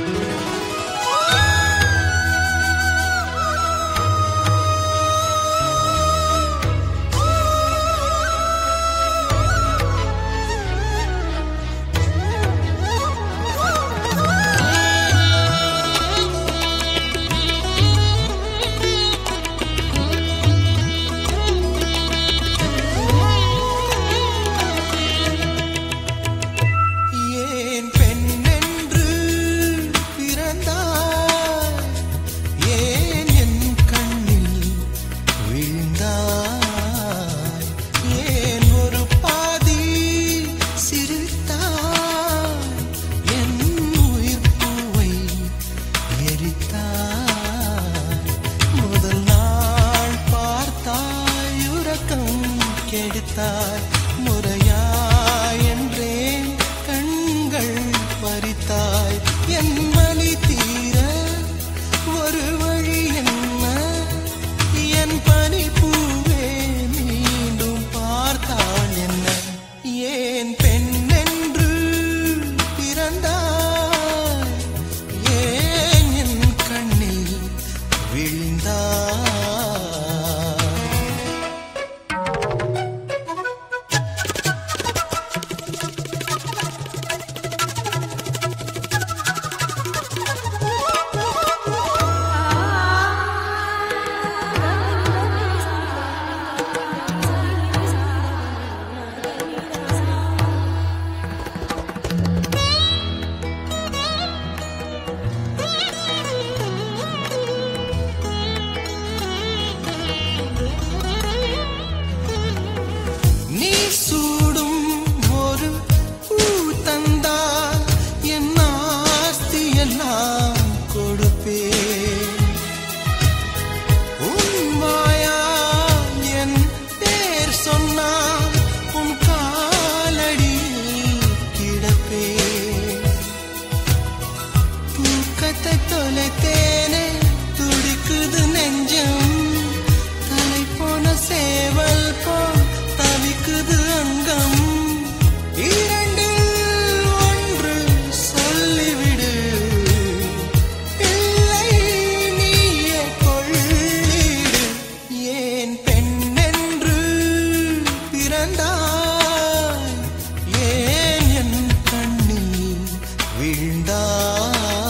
ஏன் பெண்ணென்று பிறந்தாய் ஏன் என் கண்ணில் விழுந்தாய் ஏன் ஒரு பாதி சிரித்தாய் என் உயிர் பூவை எரித்தாய் முதல் நாள் பார்த்தாய் உறக்கம் கெடுத்தாய் முறையாய் என்றேன் கண்கள் பறித்தாய் என் வலி தீர ஒரு வழி என்ன என் பனி பூவே மீண்டும் பார்த்தாள் என்ன ஏன் பெண்ணென்று பிறந்தாய் ஏன் என் கண்ணில் விழுந்தாய் நீ சூடும் ஒரு பூ தந்தால் என் ஆஸ்தி எல்லாம் கொடுப்பேன் உன் வாயால் என் பேர் சொன்னால் உன் காலடியில் கிடப்பேன் தூக்கத்தை தொலைத்தேனே துடிக்குது நெஞ்சம் தலை போன சேவல் போல் தவிக்குது அங்கம் இரண்டில் ஒன்று சொல்லிவிடு இல்லை நீயே கொள்ளிடு ஏன் பெண்ணென்று பிறந்தாய் ஏன் என் கண்ணில் விழுந்தாய்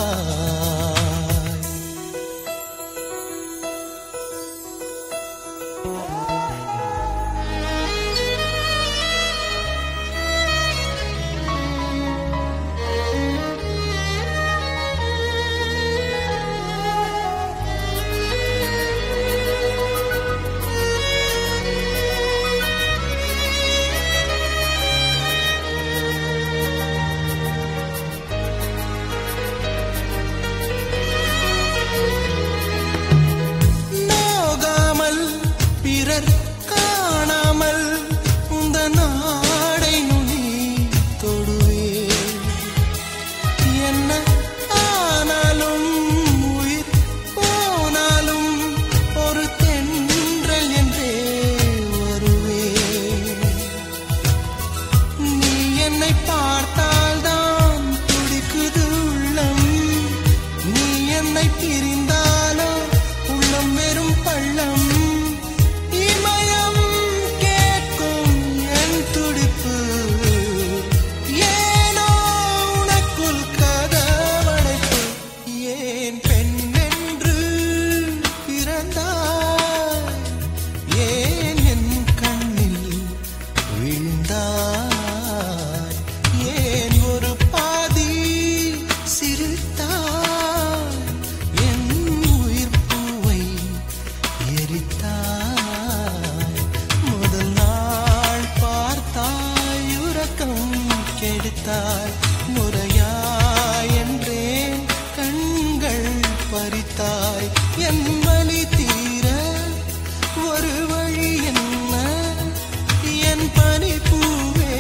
நோகாமல் பிறர் காணாமல் உந்த நாடை நுனி தொடுவே என்ன ஆனாலும் உயிர் போனாலும் ஒரு தென்றல் என்றே வருவே நீ என்னை பார்த்தால்தான் துடிக்குது உள்ளம் நீ என்னை பிரிந்தாலோ உள்ளம் வெறும் பள்ளம் இமயம் கேட்கும் என் துடிப்பு ஏனோ உனக்குள் கதவடைப்பு ஏன் பெண்ணென்று பிறந்தாய் ஏன் என் கண்ணில் விழுந்தாய் ஏன் ஒரு பாதி சிரித்தாய் என் உயிர் பூவை எரித்தாய் முதல் நாள் பார்த்தாய் உறக்கம் கெடுத்தாய் முறையாய் என்றேன் கண்கள் பறித்தாய் என் வலி தீர ஒரு வழி என்ன என் பனி பூவே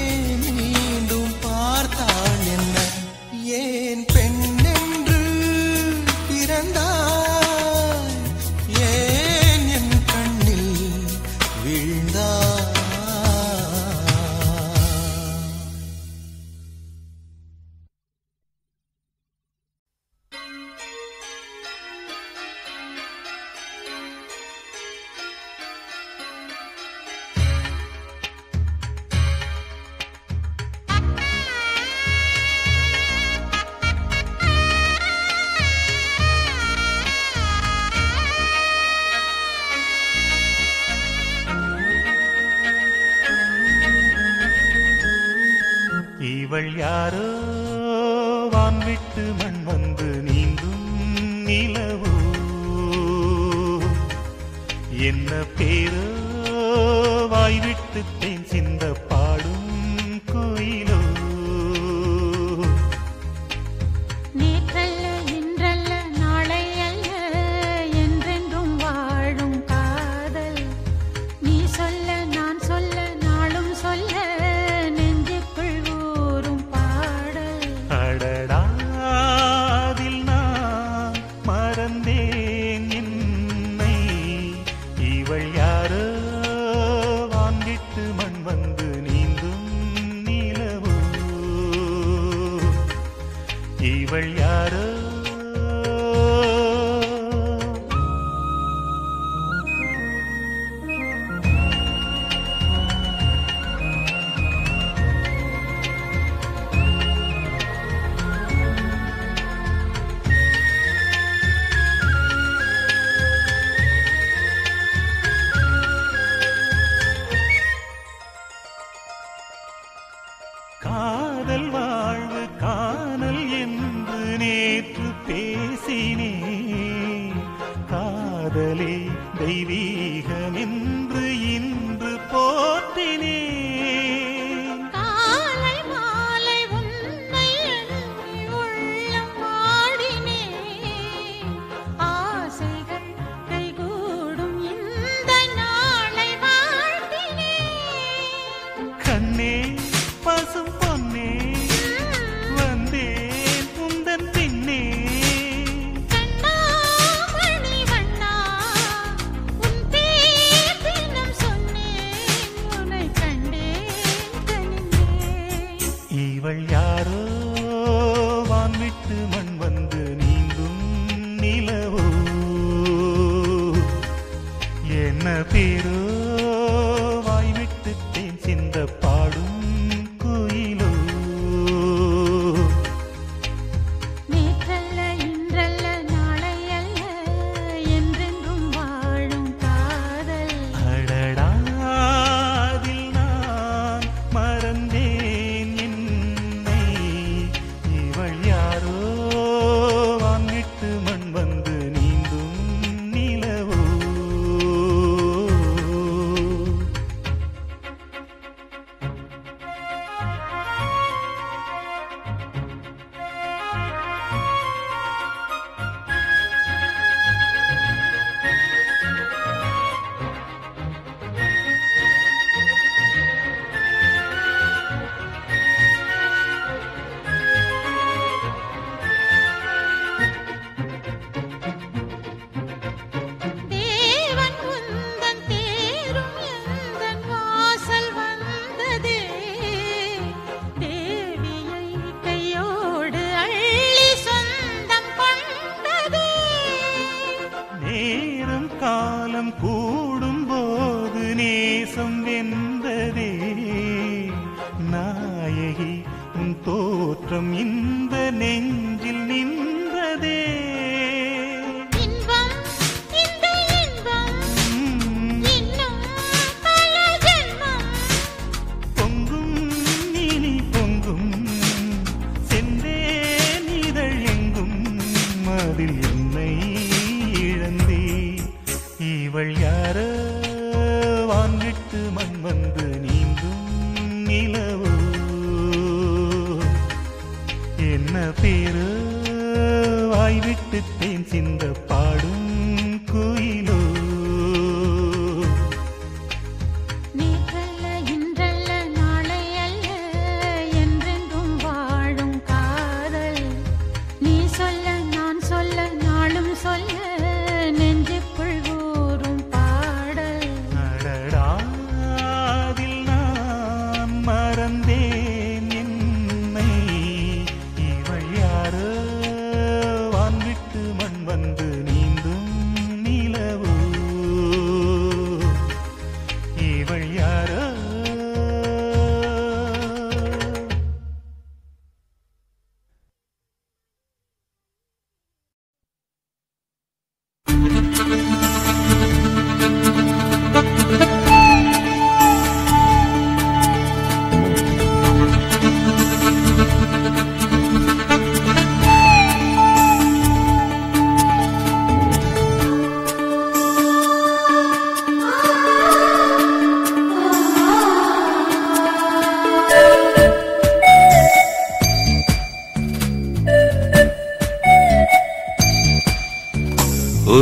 இவள் யாரோ வான் விட்டு மண் வந்து நீந்தும் நிலவோ என்ன பேரோ வாய் விட்டு தேன் சிந்த பாடும் குயிலோ நேற்றல்ல இன்றல்ல நாளை அல்ல என்றென்றும் வாழும் காதல் நீ சொல்ல நான் சொல்ல நாளும் சொல்ல நெஞ்சுக்குள் ஊறும் பாடல் அடடா அதில் நான் மறந்தேன் என்னை இவள் யாரோ வாங்கிட்டு மண் வந்து நீந்தும் நிலவோ இவள் யாரோ காதல் வாழ்வு காணல் என்று நேற்று பேசினே காதலே தெய்வீகம் என்று இன்று போற்றினே காலை மாலை உன்னை எண்ணி உள்ளம் வாடினே ஆசைகள் கைகூடும் இந்த நாளை வாழ்த்தினே கண்ணே பசும் பொன்னே வந்தேன் உந்தன் பின்னே கண்ணாமணி வண்ணா உன் பேர் தினம் சொன்னேன் உன்னை கண்டேன் கனிந்தேன் இவள் யாரோ வான் விட்டு மண் வந்து நீந்தும் நிலவோ என்ன பேரோ வாய் விட்டு தேன் சிந்த பாடும் குயிலோ நேற்றல்ல இன்றல்ல நாளை அல்ல என்றென்றும் வாழும் காதல் அடடா அதில் நான் மறந்தேன் என்னை இவள் யாரோ வான் விட்டு மண் வந்து நீந்தும் நிலவோ தேவன் உந்தன் தேரும் எந்தன் வாசல் வந்ததே தேவியை கையோடு அள்ளி சொந்தம் கொண்டதே நேரம் காலம் கூடும் போது நேசம் வென்றதே நாயகி உன் தோற்றம் இந்த நெஞ்சில் நின்றதே இன்பம் இந்த இன்பம் உம், இன்னும் பல ஜென்மம் பொங்கும் இனி பொங்கும் சென்றேன் இதழ் எங்கும் அதில் என்னை இழந்தே இவள் யாரோ வான் விட்டு மண் வந்து நீந்தும் நிலவோ என்ன பேரு வாய் விட்டு தேன் சிந்த பாடும் குயிலோ நேற்றல்ல இன்றல்ல நாளை அல்ல என்றென்றும் வாழும் காதல் நீ சொல்ல நான் சொல்ல நாளும் சொல்ல நெஞ்சுக்குள் ஊறும் பாடல் அடடா, அதில் நான் மறந்தேன் என்னை இவள் யாரோ வான் விட்டு மண் வந்து நீ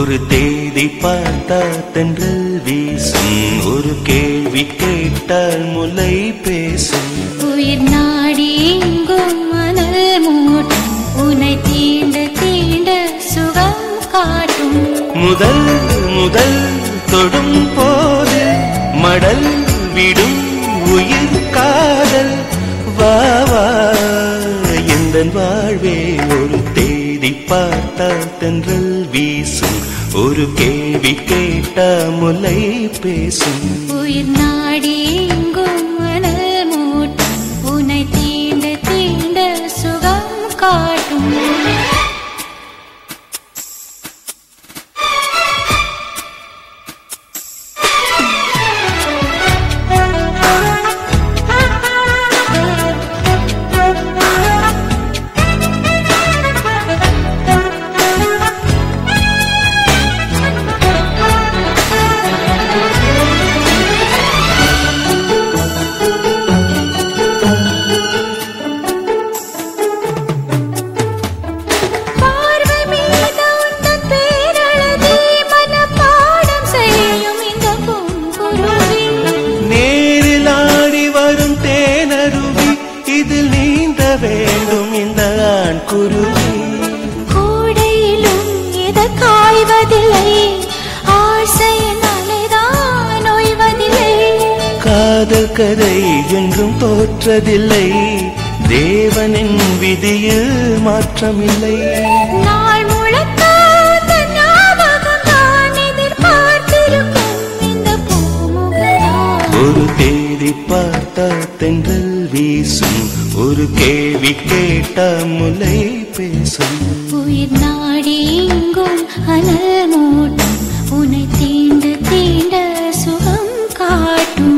ஒரு தேதி பார்த்தா தென்றல் வீசும் ஒரு கேள்வி கேட்டால் முலை பேசும் உயிர் நாடி எங்கும் மணல் மூட்டும் உன்னை தீண்ட தீண்ட சுகம் காட்டும் முதல் முதல் தொடும் போது மடல் விடும் உயிர் காதல் வா வா எந்த வாழ்வே ஒரு தேதி பார்த்தா தென்றல் வீசும் ஒரு கேள்வி கேட்டா முலை பேசும் உயிர் நாடி எங்கும் மணல் மூட்டும் உன்னை தீண்ட தீண்ட சுகம் காட்டும் பார்வை மீது உந்தன் பேரழகே மனப்பாடம் செய்யும் இந்த பூங்குருவி நேரில் ஆடி வரும் தேனருவி இதில் நீந்த வேண்டும் இந்த ஆண் குருவி கோடையிலும் எது காய்வதில்லை ஆசையின் அலைதான் ஓய்வதில்லை காதல் கதை என்றும் தோற்றதில்லை தேவனின் விதியில் மாற்றமில்லை நாள் முழுக்க உந்தன் ஞாபகம் தான் எதிர்பார்த்திருக்கும் இந்த பூமுகதான் ஒரு தேதி பார்த்தா தென்றல் வீசும் ஒரு கேள்வி கேட்டா முலை பேசும் உயிர் நாடி எங்கும் அனல் மூட்டும் உன்னை தீண்ட தீண்ட சுகம் காட்டும்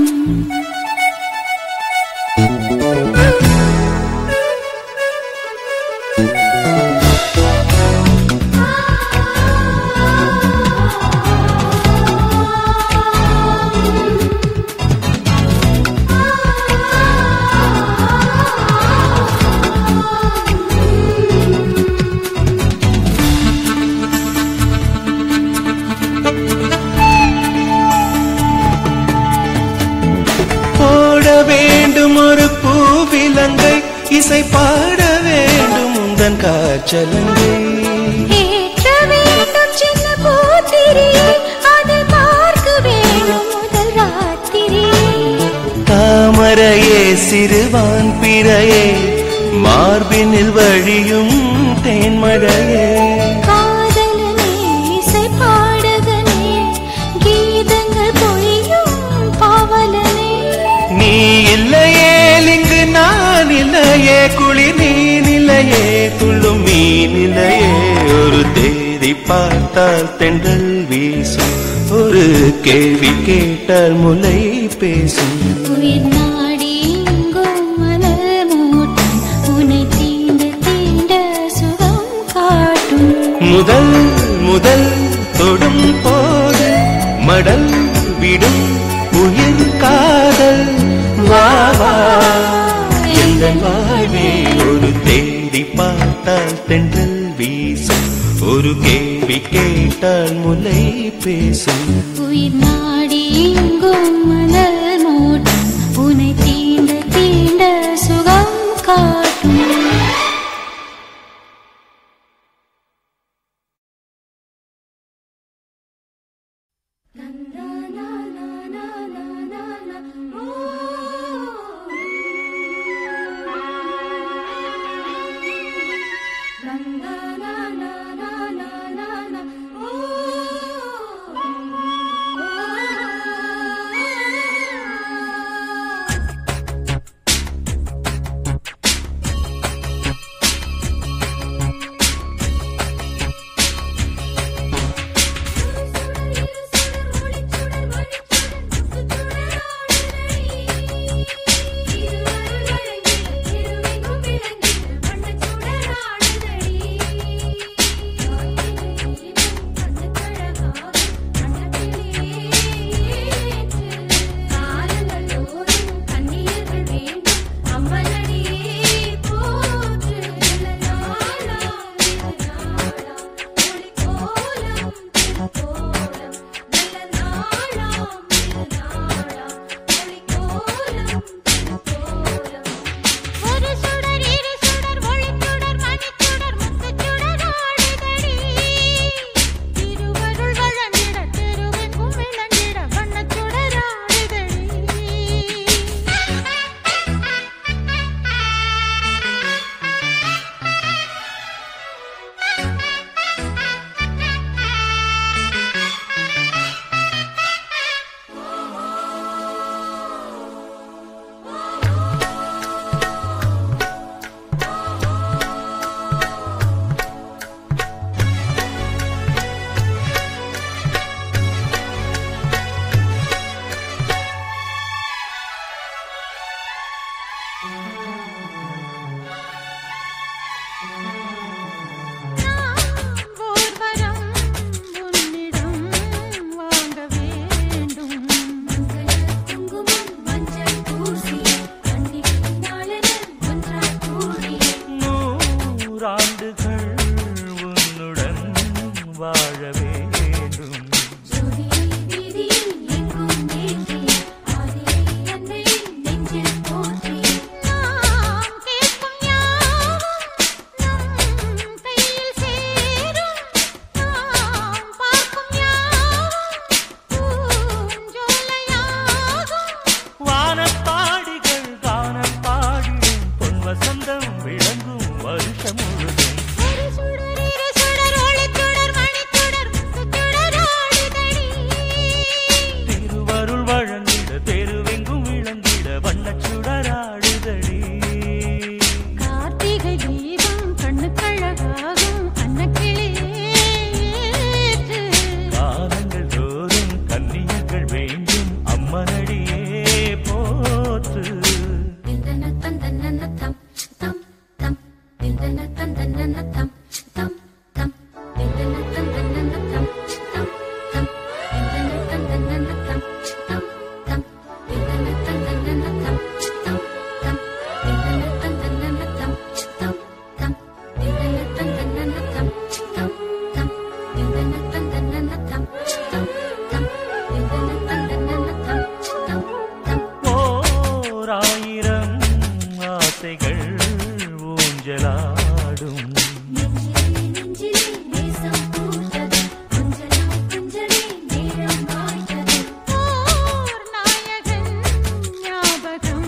போட வேண்டும் ஒரு பூவிலங்கை இசை பாட வேண்டும் உந்தன் காற்றலங்கை ஏற்ற வேண்டும் சின்ன பூத்திரியை அதை பார்க்க வேண்டும் முதல் ராத்திரியை தாமரையே சிறுவான் பிறையே மார்பினில் வழியும் தேன்மழையே காதலனே இசை பாடகனே கீதங்கள் பொழியும் பாவலனே நீ இல்லையே இங்கு நான் இல்லையே குளிர் நீ நிலையே துள்ளும் மீ நிலையே ஒரு தேதி பார்த்தால் தென்றல் வீசும் ஒரு கேள்வி கேட்டால் முலை பேசும் உயிர் நாடி எங்கும் மணல் மூட்டும் உன்னை தீண்ட தீண்ட சுகம் காட்டும் முதல் முதல் தொடும் போது மடல் விடும் உயிர் காதல் வா வா எந்த வாழ்வே ஒரு தேடி பார்த்தால் தென்றல் வீசும் ஒரு கேள்வி கேட்டால் முலை பேசும் உயிர் நாடி எங்கும் மணல் மூட்டும் உன்னை தீண்ட தீண்ட சுகம் காட்டும் ஓர்வரம் உன்னிடம் வாங்க வேண்டும் குங்குமம் மஞ்சள் பூசி கண்ணில் நாளெல்லாம் ஒன்றாய் கூடி நூறாண்டுகள் உன்னுடன் வாழ வேண்டும் ஜோதியை வீதியில் எங்கும் ஏற்றி ஆதியை அன்னையை நெஞ்சில் போற்றி நாம் கேட்கும் யாவும் நம் கையில் சேரும் நாம் பார்க்கும் யாவும் பூஞ்சோலையாகும் வானப்பாடிகள் கானப்பாடிடும் பொன் வசந்தம் விளங்கும் வருஷம் முழுதும் ஒரு சுடர் இரு சுடர் ஒளிச் சுடர் மணிச் சுடர் முத்துச் சுடர் ஆடுதடி திருவருள் வழங்கிட தெருவெங்கும் விளங்கிட வண்ணச் சுடராடுதடி கார்த்திகை தீபம் கண்ணுக்கழகாகும் அன்னக்கிளியே காலங்கள் தோறும் கன்னியர்கள் வேண்டும் அம்மனடியே போற்று திந்தன தந்தன தம் தம் தம் திந்தன தந்தன தம் தம் தம் திந்தன தந்தன தம் தம் தம் திந்தன தந்தன தம் தம் தம் திந்தன தந்தன தம் தம் தம் திந்தன தந்தன தம் தம் தம் திந்தன தந்தன தம் தம் தம் திந்தன தந்தன தம் தம் தம் திந்தன தந்தன தம் தம் தம் ஓராயிரம் ஆசைகள் ஊஞ்சலாடும் நெஞ்சிலே நெஞ்சிலே நேசம் பூத்தது கொஞ்சலா கொஞ்சலே நேரம் வாய்த்தது ஓர் நாயகன் ஞாபகம்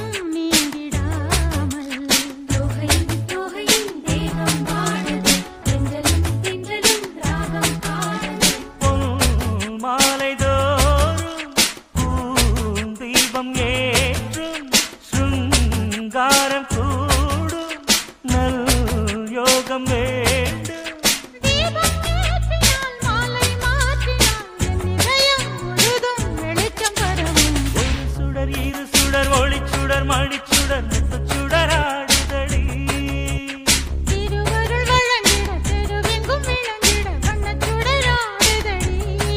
நீங்கிடாமல் தோகையின் தோகையின் தேகம் வாழுது தென்றலும் தென்றலும் ராகம் பாடுது பொன் மாலை தோறும் பூந்தீபம் ஏற்றும் சுங்காரம் கூடும் நல் யோகம் வேண்டும் தீபம் ஏற்றினால் மாலை மாற்றினால் என் இதயம் முழுதும் வெளிச்சம் பரவும் ஒரு சுடர் இரு சுடர் ஒளிச்சுடர் மணிச்சுடர் முத்துச் சுடராடுதடி திருவருள் வழங்கிட தெருவெங்கும் விளங்கிட வண்ணச் சுடராடுதடி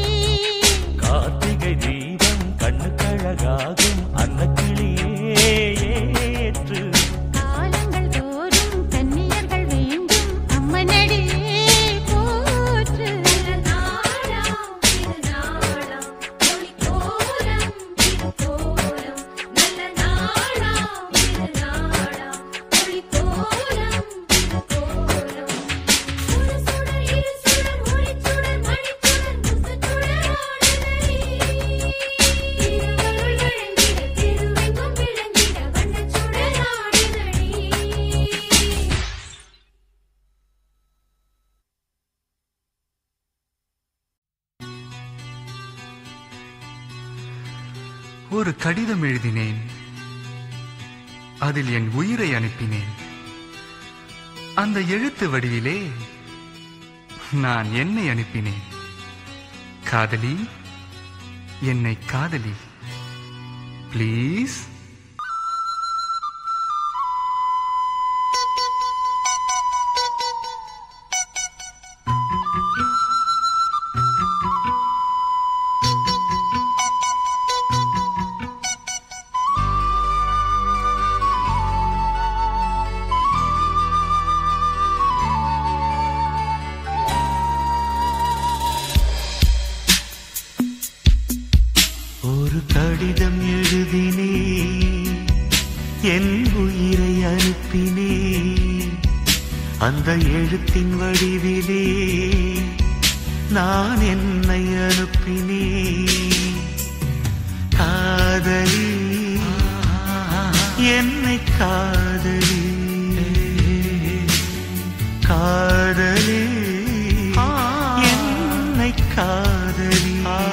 கார்த்திகை தீபம் கண்ணுக்கழகாகும் அன்னக்கிளியே ஏற்று காலங்கள் தோறும் கன்னியர்கள் வேண்டும் அம்மனடியே போற்று நாளாம் திருநாளாம் ஒளி கோலம் திருக்கோலம் நல்ல நாளாம் திருநாளாம் ஒளி கோலம் திருக்கோலம் சுட சுட இரு சுடர் ஒளிச் சுடர் மணிச்சுடர் முத்துச் சுடராடுதடி திருவருள் வழங்கிட திருவெங்கும் விளங்கிட வண்ணச் சுடராடுதடி ஒரு கடிதம் எழுதினேன் அதில் என் உயிரை அனுப்பினேன் அந்த எழுத்து வடிவிலே நான் என்னை அனுப்பினேன் காதலி என்னை காதலி ப்ளீஸ் ஒரு கடிதம் எழுதினே என் உயிரை அனுப்பினே அந்த எழுத்தின் வடிவிலே நான் என்னை அனுப்பினே காதலி என்னை காதலி காதலி என்னை காதலி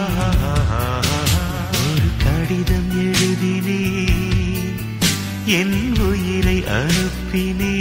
ஒரு கடிதம் எழுதினே என் உயிரை அனுப்பினே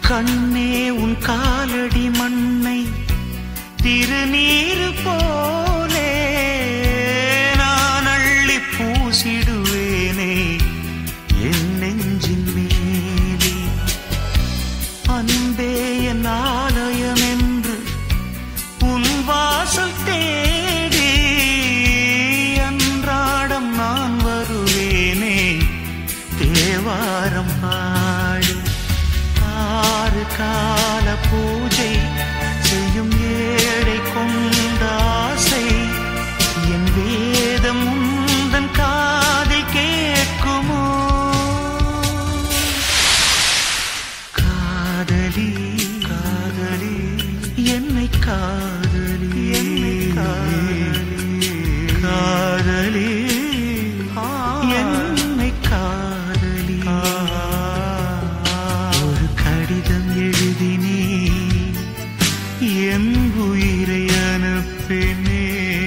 கண்ணே உன் காலடி மண்ணை திருநீரு போலே நான் அள்ளி பூசிடுவேனே என் நெஞ்சின் மேலே அன்பே என் ஆலயம் என்று உன் வாசல் தேடி அன்றாடம் நான் வருவேனே தேவாரம் பாடி ஆறு கால பூஜை செய்யும் ஏழை கொண்ட ஆசை என் வேதம் உந்தன் காதில் கேட்குமோ காதலி காதலி என்னை காதலி என்னை காதலி காதலி என்னை காதலி ஒரு கடிதம் எழுதினே என் உயிரை அனுப்பினே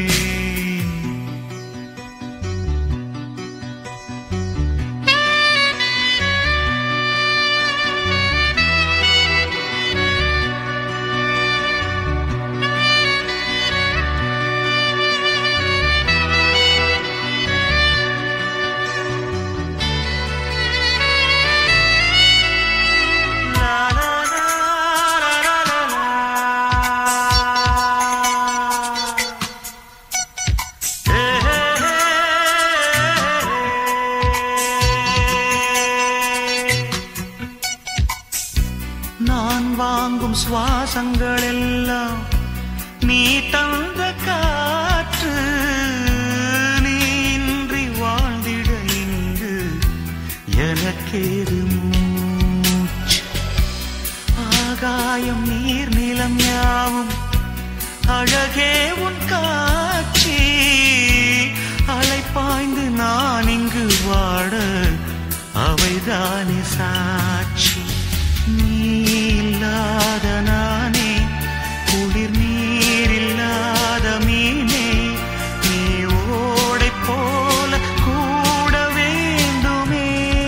நான் வாங்கும் சுவாசங்கள் எல்லாம் நீ தந்த காற்று நீ இன்றி வாழ்ந்திட இங்கு எனக்கேது மூச்சு ஆகாயம் நீர் நிலம் யாவும் அழகே உன் காட்சி அலைப்பாய்ந்து நான் இங்கு வாட அவைதானே சாட்சி நீ இல்லாத நானே குளிர் நீர் இல்லாத மீனே நீ ஓடை போல கூட வேண்டுமே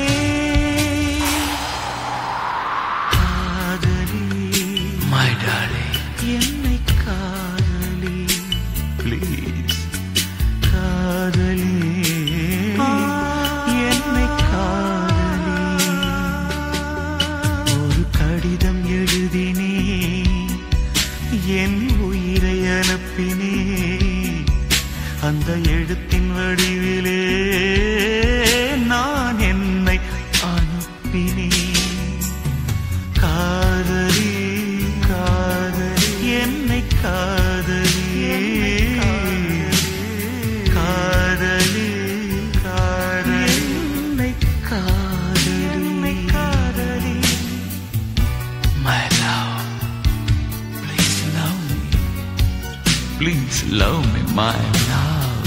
காதலி My darling, என்னை காதலி ப்ளீஸ் காதலி என்னை காதலி ஒரு கடிதம் எழுதினே என் உயிரை அனுப்பினே அந்த எழுத்தின் வடிவிலே நான் என்னை அனுப்பினேன் காதலி காதலி என்னை காதலி காதலி காதலி என்னை காதலி என்னை காதலி my love, please love me. Please love me, my love.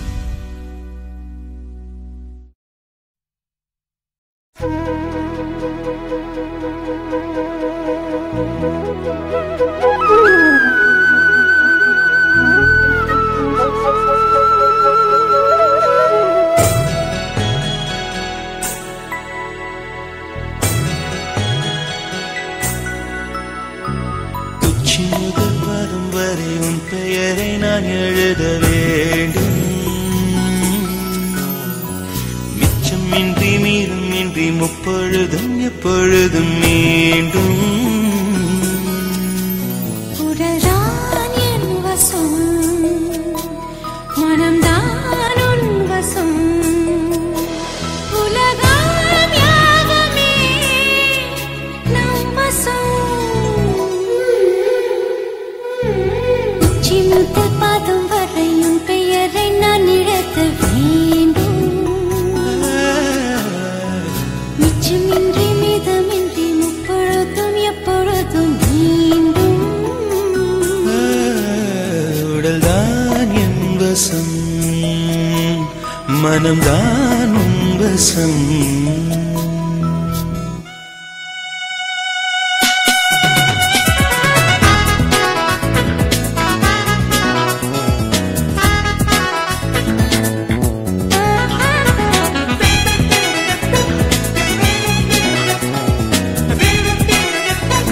உச்சி முதல் வரும் வரை உன் பெயரை நான் எழுத வேண்டும் மிச்சமின்றி மீறும் இன்றி முப்பொழுதும் எப்பொழுதும் மீண்டும் உடல்தான் என் வசம் மனம்தான் உன் வசம் உலகம் யாவுமே நம் வசம் உச்சி முதல் பாதம் வரை உன் பெயரை நான் இழத்த வேண்டும் மிச்சமின்றி மிதமின்றி முப்பொழுதும் எப்பொழுதும் மீண்டும் உடல்தான் என் வசம் மனம்தான் உன் வசம் Thank you.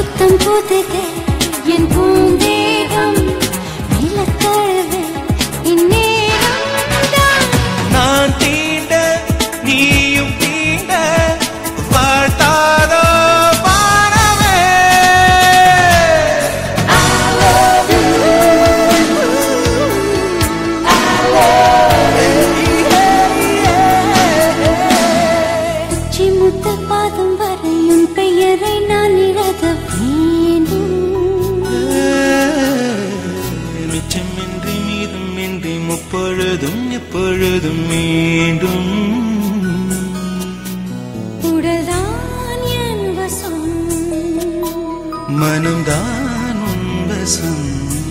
புத்தம் புதுதே என் பூந்தேகம் நிலத்தழுவே இந்நேரம் தான் நான் தீண்ட நீயும் தீண்ட வாழ்த்தாதோ வானமே சிமுத்த பாதம் வரையும் பெயரை நான் எழுத வேண்டும் மிச்சமின்றி மீதமின்றி முப்பொழுதும் எப்பொழுதும் மீண்டும் உடல்தான் என் வசம் மனம்தான் உன் வசம்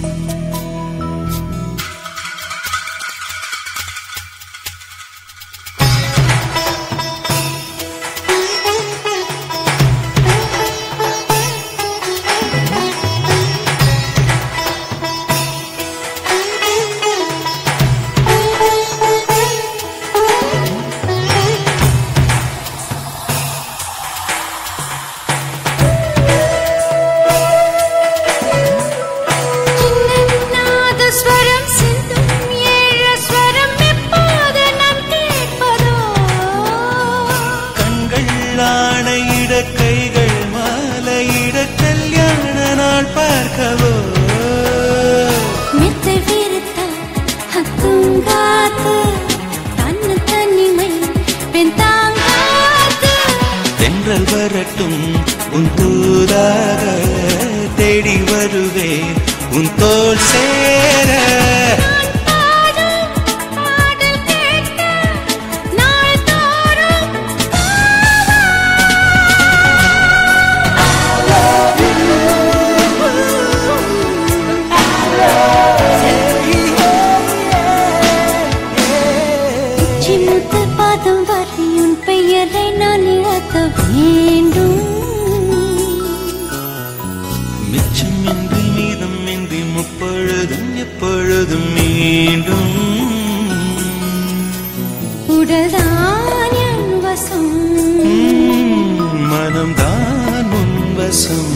நாதஸ்வரம் சிந்தும் ஏழஸ்வரம் எப்போது நான் கேட்பதோ கண்கள் ஆணையிட கைகள் மாலையிட கல்யாண நாள் பார்க்கவோ மெத்தை விரித்த தூங்காத்து தன்னு தனிமை பெண் தாங்காத்து தென்றல் வரட்டும் உன் தூதாக தேடி வருவேன் உன் தோல் சேர பாடும் பாடல் கேட்க நாள் தோறும் சிமுத்த பாதம் வரையும் பெயரை நான் இழக்க வேண்டும் மிச்சமின்றி மீதமின்றி முப்பொழுதும் எப்பொழுதும் மீண்டும் உடல்தான் என் வசம் மனம்தான் உன் வசம்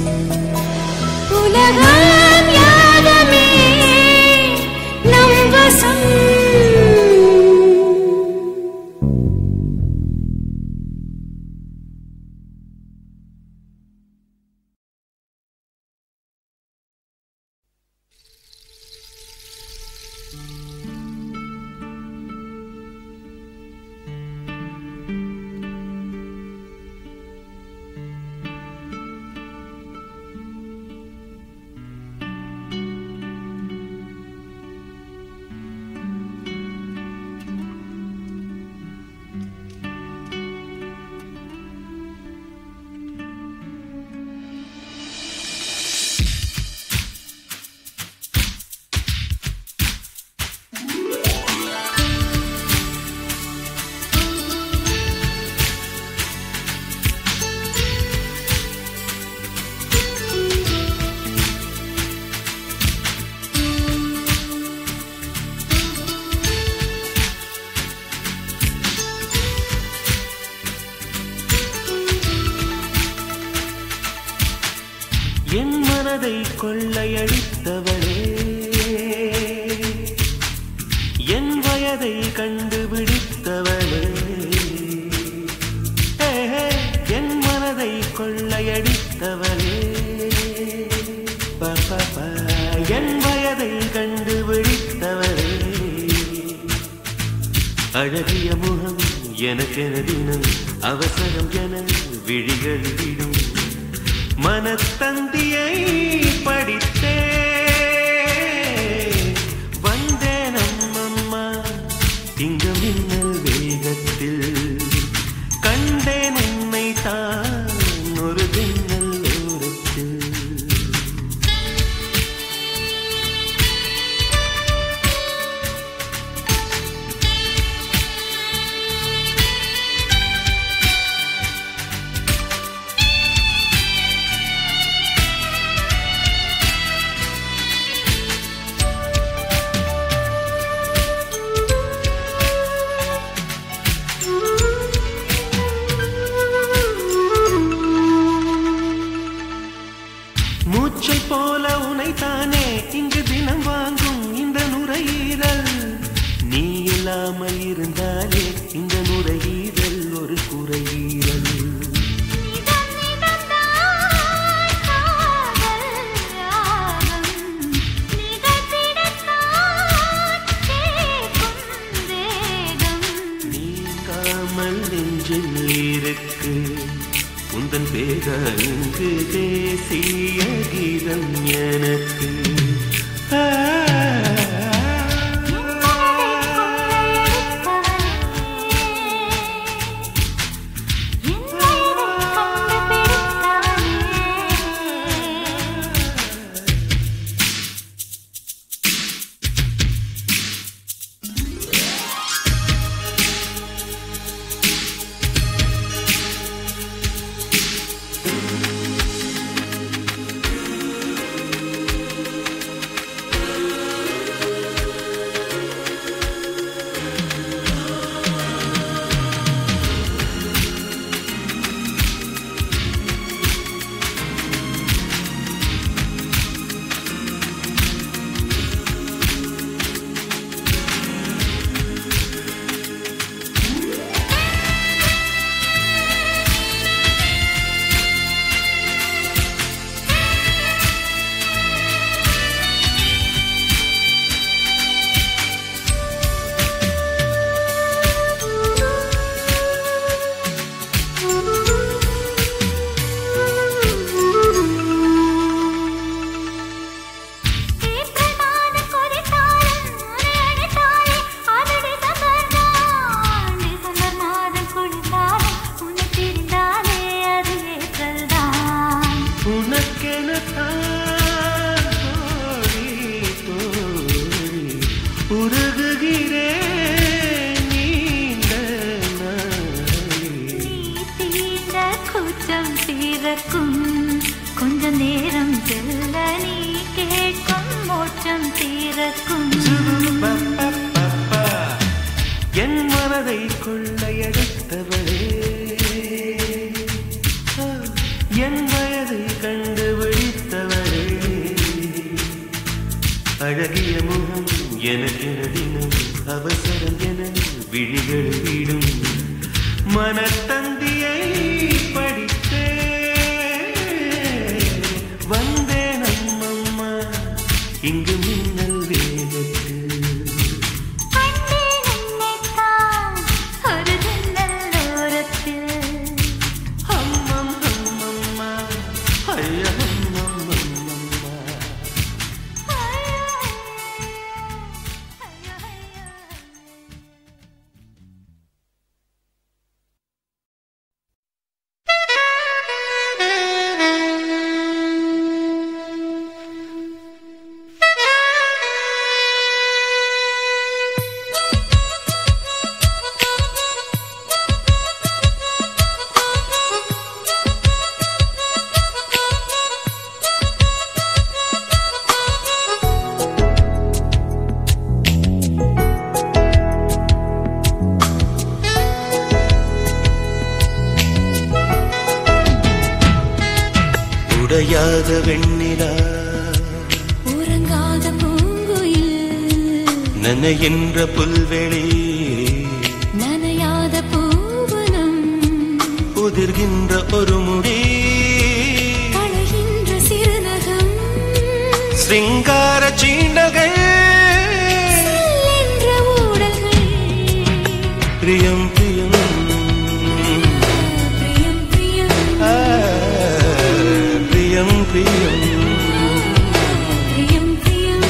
உலகம் யாகமே நம் வசம் என் மனதை கொள்ளையடித்தவளே என் வயதை கண்டுபிடித்தவளே ஹே, ஹே, என் மனதை கொள்ளையடித்தவளே ப, ப, ப, என் வயதை கண்டுபிடித்தவளே அழகிய முகம் எனக்கென தினம் அவசரம் என விழிகள் விடும் மனத்தந்தியை படித்தே வந்தேன் அம்மம்மா இங்கு மின்னல் வேகத்தில் கண்டேன் உன்னை தான் ஒரு தின்னல் ஓரத்தில் போல உனைத்தானே இங்கு தினம் வாங்கும் இந்த நுரையீரல் நீ இல்லாமல் இருந்தாலே இந்த நுரையீரல் ஒரு குறையீரல் நீங்காமல் நெஞ்சில் இருக்கு உந்தன் பேர இங்கு தேசிய கீதம் எனக்கு ஆ, உனக்கெனத்தான் தோழி, தோழி, உருகுகிறேன் நீண்ட நாளில். கூச்சம் தீரக்கும் கொஞ்ச நேரம் செல்ல நீ கேட்கும் மோட்சம் தீரக்கும் பப்பப்பப்பா, என் மனதை கொள்ளையடித்தவளே ஆ, என் வயதை கண்டுபிடித்தவளே அழகிய முகம் எனக்கென தினம் அவசரம் என விழிகள் விடும் மனத்தந்தியை படித்தே வந்தேன் அம்மம்மா இங்கு மின்னல் வேகத்தில் கண்டேன் என்னைத்தான் ஒரு ஜன்னல் ஓரத்தில் அம்மம் அம்மம்மா ஐயா அம்மம் அம்மம்மா உடையாத வெண்ணிலா உறங்காத பூங்குயில் நனைகின்ற புல்வெளி நனையாத பூவனம் உதிர்கின்ற ஒரு முடி களைகின்ற சிறுநகம் சிங்கார சீண்டகள் என்ற ஊடல்கள் பிரியம் பிரியம் பிரியம் பிரியம் ஆ, பிரியம் பிரியம் பிரியம் பிரியம்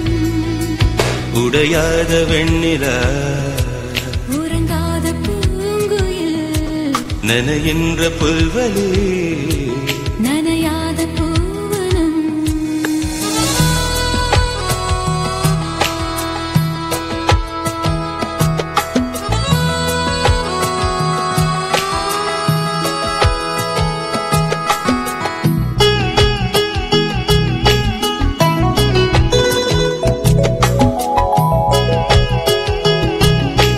உடையாத வெண்ணிலா உறங்காத பூங்குயில் நனைகின்ற புல்வெளி நனையாத பூவனம்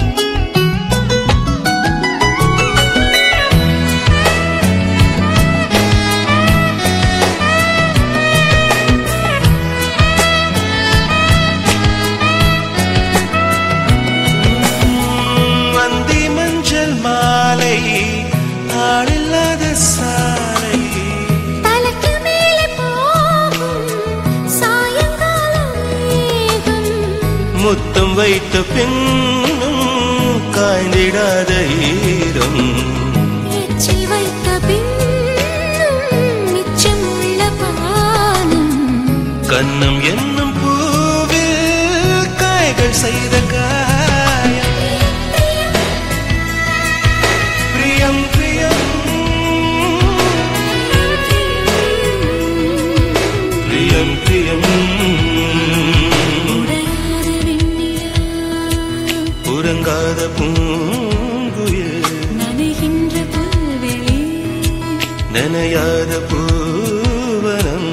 ஆ வைத்த பின்னும் காய்ந்திடாத ஈரம் எச்சில் வைத்த பின்னும் மிச்சம் உள்ள பாலும் கண்ணம் என்னும் பூவில் காய்கள் செய்த காயம் பிரியம் பிரியம் பிரியம் பிரியம் உடையாத வெண்ணிலா உறங்காத பூங்குயில் நனைகின்ற புல்வெளி நனையாத பூவனம்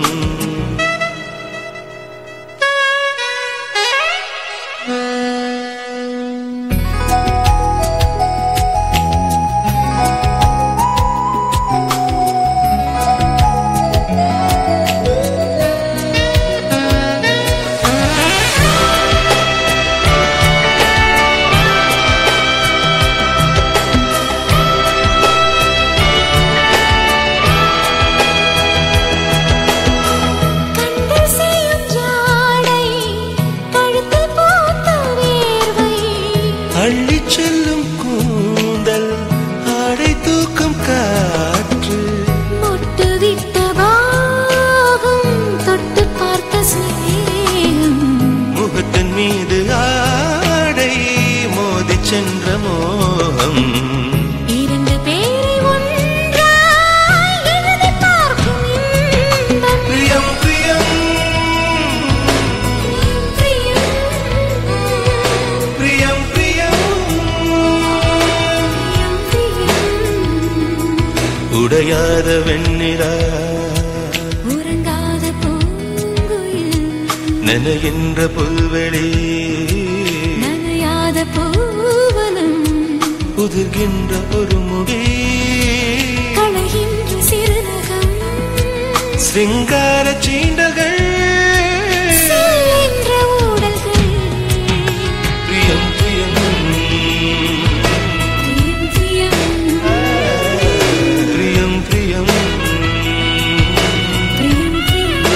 கண்கள் செய்யும் ஜாடை கழுத்தில் பூத்த வேர்வை அள்ளிச் செல்லும் கூந்தல் ஆடை தூக்கும் காற்று மொட்டுவிட்ட பாகம் தொட்டு பார்த்த சிநேகம் முகத்தின் மீது ஆடை மோதிச் சென்ற மோகம் இரண்டு பேரை ஒன்றாய் எழுதி பார்க்கும் இன்பம் பிரியம் பிரியம் பிரியம் பிரியம் பிரியம் பிரியம் உடையாத வெண்ணிலா உறங்காத பூங்குயில் நனைகின்ற புல்வெளி நனையாத பூவனம் உதிர்கின்ற ஒரு முடி களைகின்ற சிறுநகம் சிங்கார சீண்டகள் செல்கின்ற ஊடல்கள் பிரியம் பிரியம் பிரியம் பிரியம் பிரியம் பிரியம் பிரியம்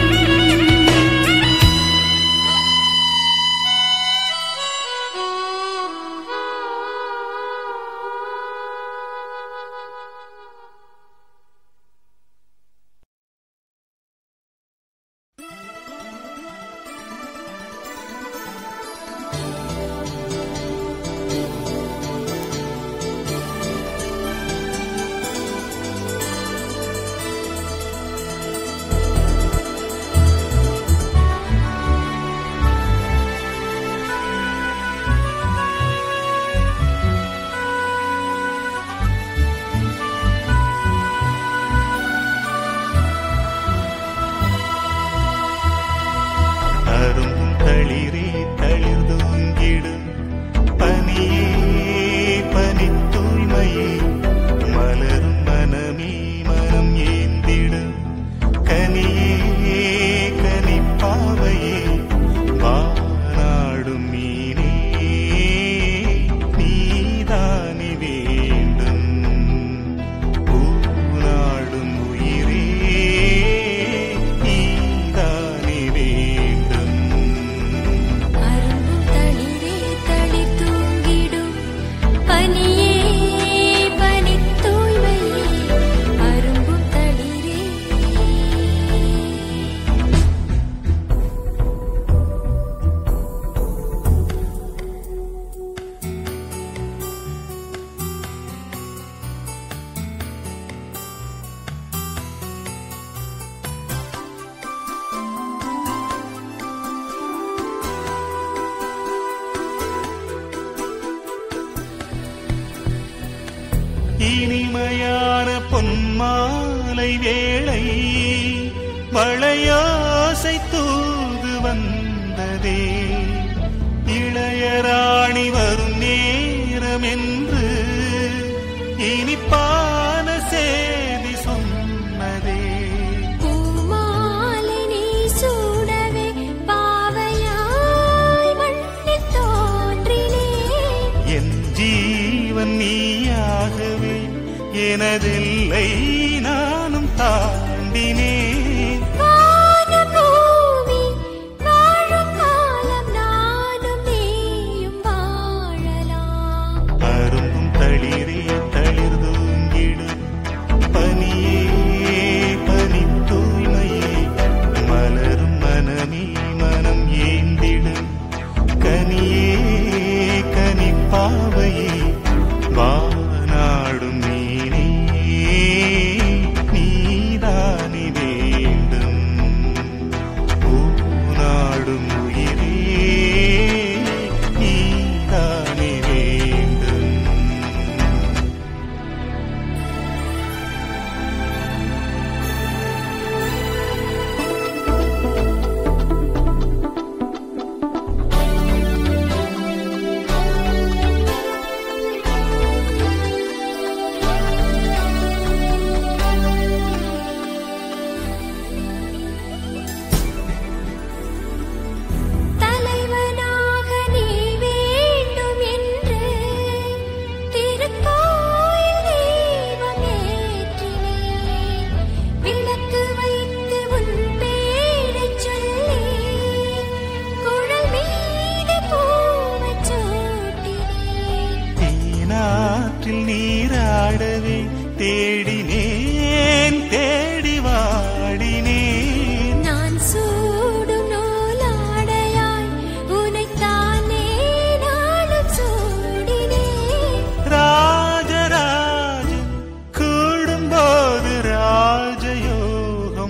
அரும் தளிரே தளிர் தூங்கிடும் பனியே பனித் தூய்மையே மலரும் மனமே மனம் ஏந்திடும் கனியே கனிப்பாவையே வானாடும் மீனே நீதானி வேண்டும் பூநாடும் உயிரே நீதானி வேண்டும் அரும்பும் தளிரே தளி தூங்கிடும் பனியே பனித் தூய்மையே அரும்பும் தளிரே இனிமையான பொன்மாலை வேளை மழையோசை தூது வந்ததே இளையராணி வரும் நேரம் என்று இனிப்பான செய்தி சொன்னதே பூமாலை நீ சூடவே பாவையாய் மண்ணில் தோன்றினேன் என் ஜீவன் நீயாகவே எனதில்லை நானும் தாண்டினேன் வான பூமி வாழும் காலம் நானும் நீ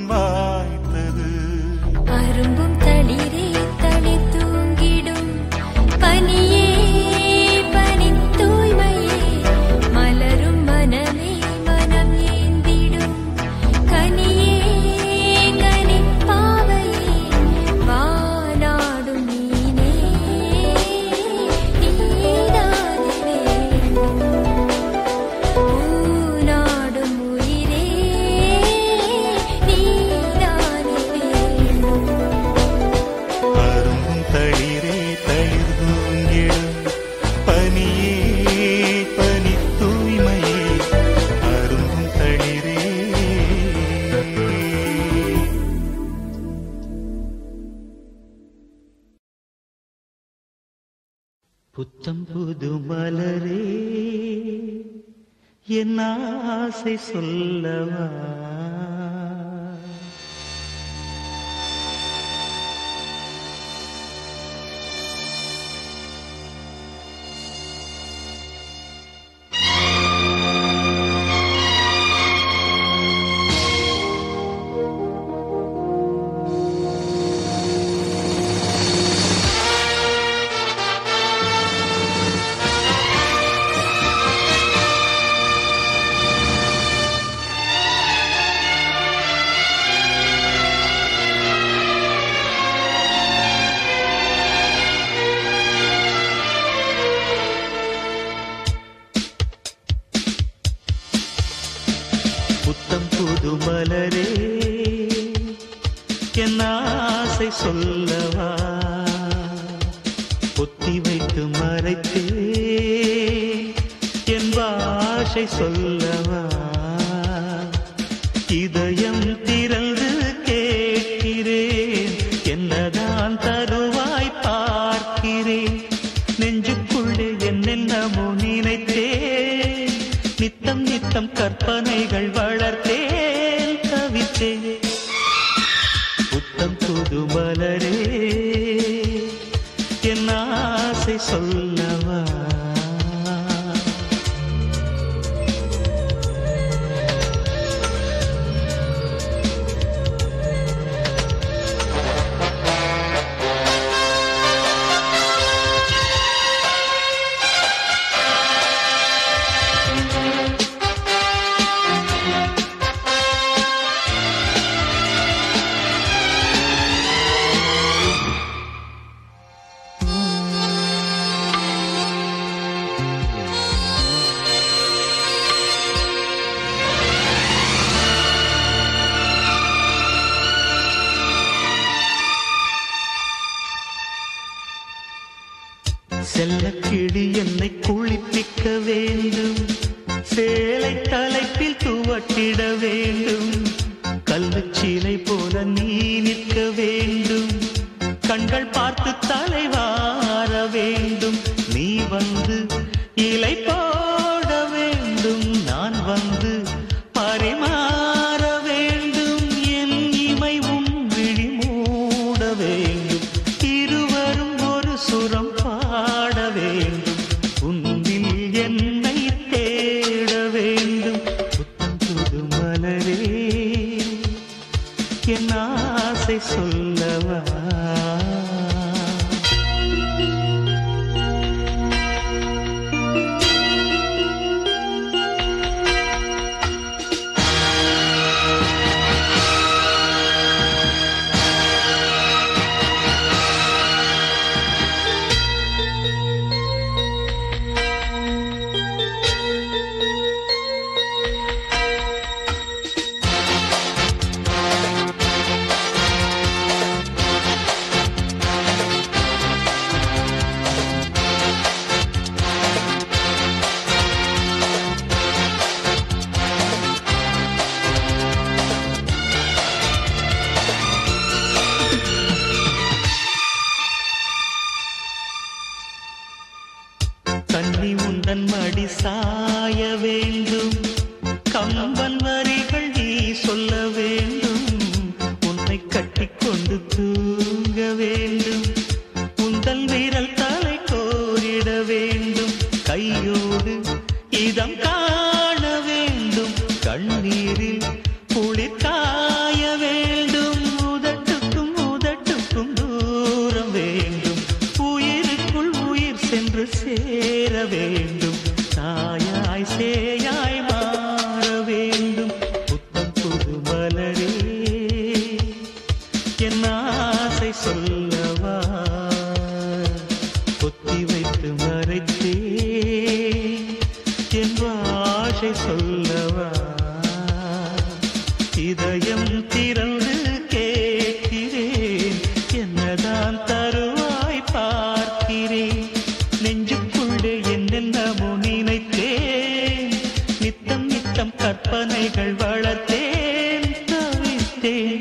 வாய்த்தது அரும்பும் தளிரே தளிர் தூங்கிடும் பனியே பனித் தூய்மையே மலரும் மனமே மனம் ஏந்திடும் கனியே கனிப்பாவையே வானாடும் மீனே நீதானே பூநாடும் உயிரே நீதானே அரும்பும் தளிரே தளிர் தூங்கிடும் பனியே பனி தூய்மையே அரும்பும் தளிரே புத்தம் புது மலரே என் ஆசை சொல்லவா புத்தம் புது மலரே என் ஆசை சொல்லவா பொத்தி வைத்து மறைத்தே என் பாஷை சொல்லவா இதயம் திறந்து கேட்கிறேன் என்னதான் தருவாய் பார்க்கிறேன் நெஞ்சுக்குள்ளே என்னென்னமோ நினைத்தேன் நித்தம் நித்தம் கற்பனைகள் வளர்த்தேன் தவித்தேன் புத்தம் புது மலரே என் ஆசை சொல்லவா செல்லக்கிளி என்னை குளிப்பிக்க வேண்டும் சேலை தலைப்பில் துவட்டிட வேண்டும் கல்லுச்சீலை போல நீ நிற்க வேண்டும் கண்கள் பார்த்து தலைவார வேண்டும் நீ வந்து இலை போட வேண்டும் நான் வந்து பரிமாற வேண்டும் என் இமை உன் விழி மூட வேண்டும் இருவரும் ஒரு சுரம் பாட வேண்டும் உன்னில் என்னை தேட வேண்டும் புத்தம் புது மலரே என் ஆசை சொல்லவா மலரே என் ஆசை சொல்லவா பொத்தி வைத்து மறைத்தே என் ஆசை சொல்லவா இதயம் திறந்து கேட்கிறேன் என்னதான் தருவாய் பார்க்கிறேன் நெஞ்சுக்குள்ளே என்னென்னமோ நினைத்தேன் நித்தம் நித்தம் கற்பனைகள் வளர்த்தேன் தவித்தேன்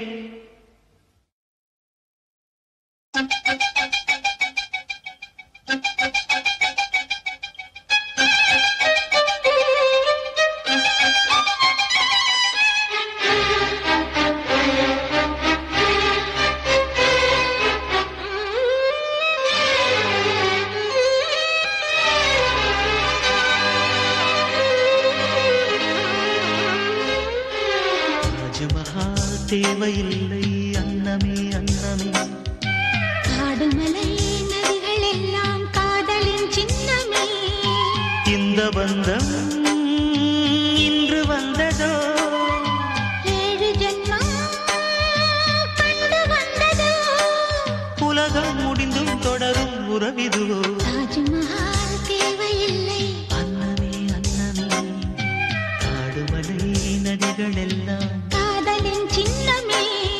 ராஜமஹால் தேவையில்லை அன்னமே அன்னமே காடுமலை நதிகள் எல்லாம் காதலின் சின்னமே இந்த பந்தம் இன்று வந்ததோ ஏழு ஜென்மம் கண்டு வந்ததோ உலகம் முடிந்தும் தொடரும் உறவிதுவோ தாஜ்மஹால் தேவையில்லை அன்னமே அன்னமே காடுமலை நதிகள் எல்லாம் காதலின் சின்னமே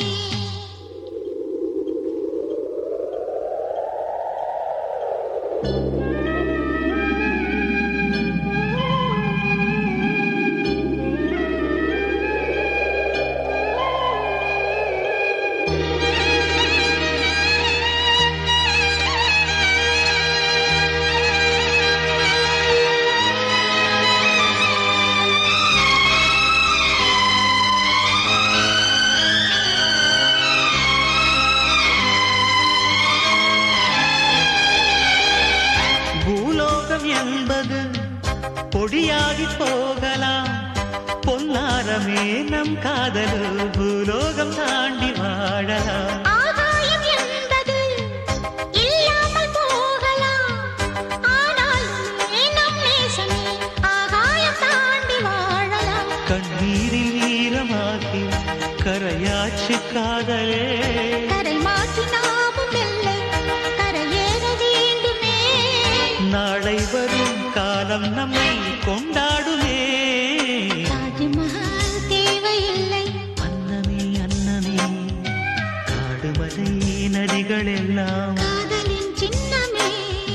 பூலோகம் என்பது பொடியாகி போகலாம் பொன்னாரமே நம் காதலோ பூலோகம் தாண்டி வாழலாம் ஆகாயம் என்பது இல்லாமல் போகலாம் ஆனால் நம் நேசமே ஆகாயம் தாண்டி வாழலாம் கண்ணீரில் ஈரமாகி கரையாச்சு காதலே கரை மாற்றி நாமும் வெல்லை கரையேற வேண்டுமே நாளை வரும் காலம் நம்மை கொண்டாடுமே தாஜ்மஹால் தேவையில்லை அன்னமே அன்னமே காடுமலை நதிகள் எல்லாம் காதலின் சின்னமே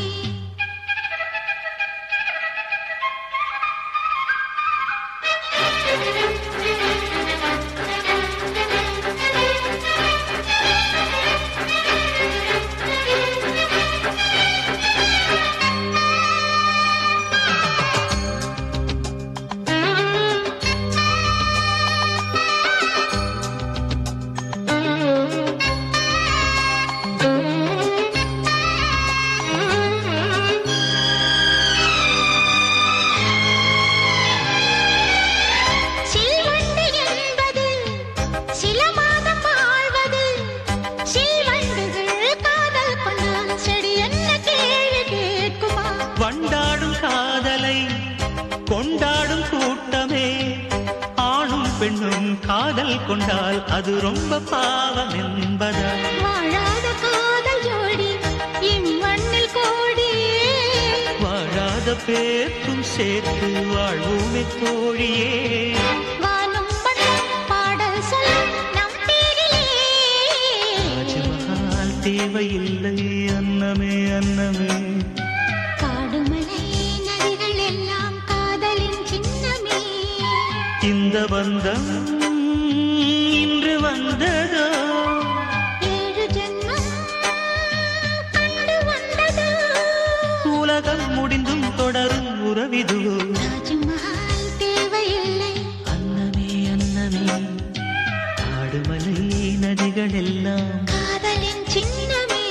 சில்வண்டு என்பது சில மாதம் வாழ்வது சில்வண்டுகள் காதல் கொண்டால் செடி என்ன கேள்வி கேட்குமா வண்டாடும் காதலை கொண்டாடும் கூட்டமே ஆணும் பெண்ணும் காதல் கொண்டால் அது ரொம்ப பாவம் என்பதா வாழாத காதல் ஜோடி இம்மண்ணில் கோடி வாழாத பேர்க்கும் சேர்த்து வாழ்வோமே தோழியே வானும் மண்ணும் பாடல் சொல்லும் நம் பேரிலே ராஜமஹால் தேவையில்லை அன்னமே அன்னமே காடுமலை நதிகள் எல்லாம் காதலின் சின்னமே இந்த பந்தம் இன்று வந்ததோ ஏழு ஜென்மம் கண்டு வந்ததோ உலகம் முடிந்தும் தொடரும் உறவிதுவோ தாஜ்மஹால் தேவையில்லை அன்னமே அன்னமே காடுமலை நதிகள் எல்லாம் காதலின் சின்னமே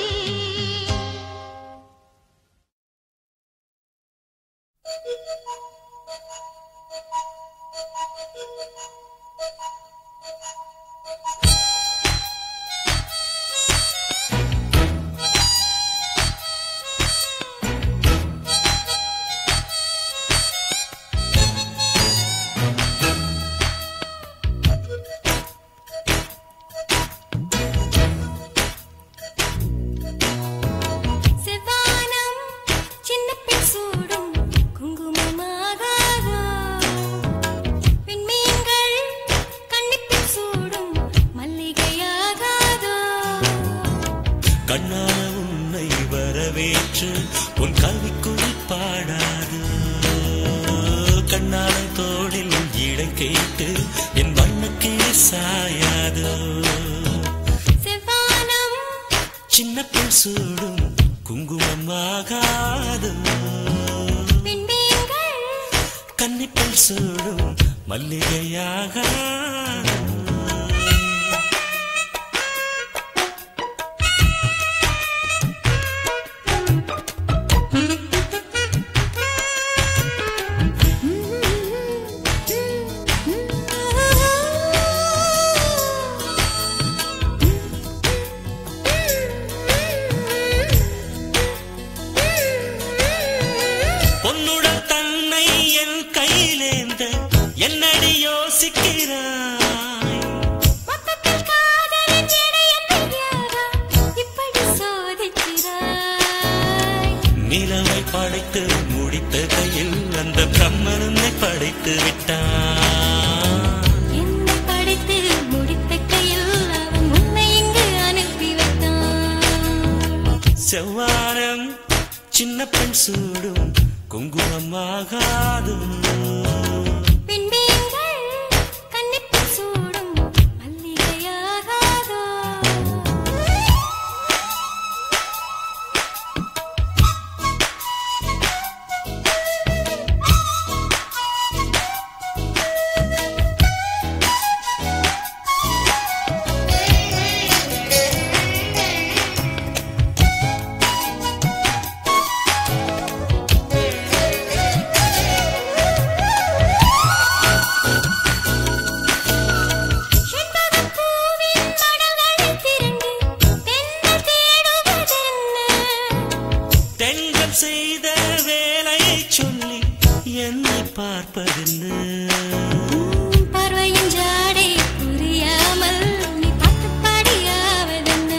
கண்ணிப்பில் சூடும் குங்குமமாகாது விண்மீன்கள் கண்ணிப்பில் சூடும் மல்லிகையாகாது பொன்னுடன் தன்னை என் கையிலேந்த என்னடி யோசிக்கிறாய் மொத்தத்தில் காதலின் எடை என்னையாரா இப்படி சோதிக்கிறாய் நிலவை படைத்து முடித்த கையில் அந்த பிரம்மன் உன்னை படைத்து விட்டான் என்னை படைத்து முடித்த கையில் அவன் உன்னை இங்கு அனுப்பி வைத்தான் செவ்வாரம் சின்ன பெண் சூடும் குங்குமமாகாது விண்மீன்கள் கண்ணிப்பில் சூடும் மல்லிகையாகாதோ செண்பகப் பூவின் மடல்களைத் திரண்டு தென்றல் தேடுவதென்ன? தெங்கள் செய்த வேலை சொல்லி என்னை பார்ப்பதென்ன உம் பார்வையின் ஜாடை புரியாமல் நீ பார்த்து பாடியாவதென்ன?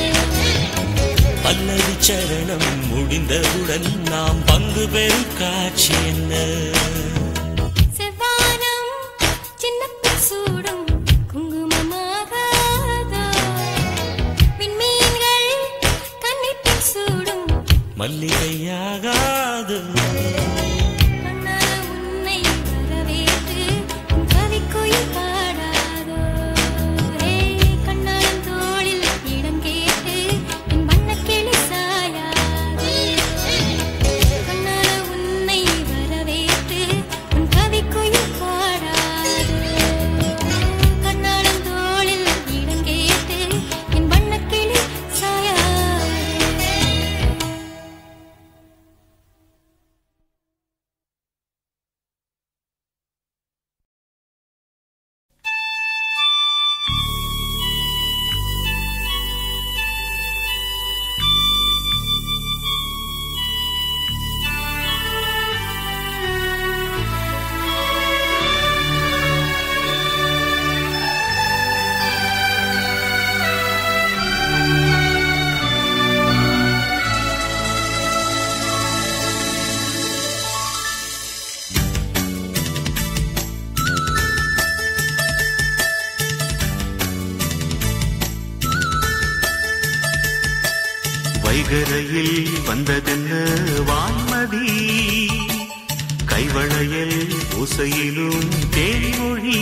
பல்லவி சரணம் முடிந்தவுடன் நாம் பங்கு பெறும் காட்சி என்ன செவ்வானம் சின்னப்பில் சூடும் குங்குமமாகாதோ? விண்மீன்கள் கண்ணிப்பில் சூடும் மல்லிகையாகாது கண்ணால உன்னை வரவேற்று உன் கவிக்குயில் பாடாதோ? ஏய், கண்ணாளன் தோளில் இடம் கேட்டு என் வண்ணக்கிளி சாயாதோ? கண்ணால உன்னை வரவேற்று உன் கவிக்குயில் பாடாதோ? கண்ணாளன் தோளில் இடம் கேட்டு என் வண்ணக்கிளி சாயாதோ? வைகரையில் வந்ததென்ன வான்மதி கைவளையல் ஓசையிலும் தேன்மொழி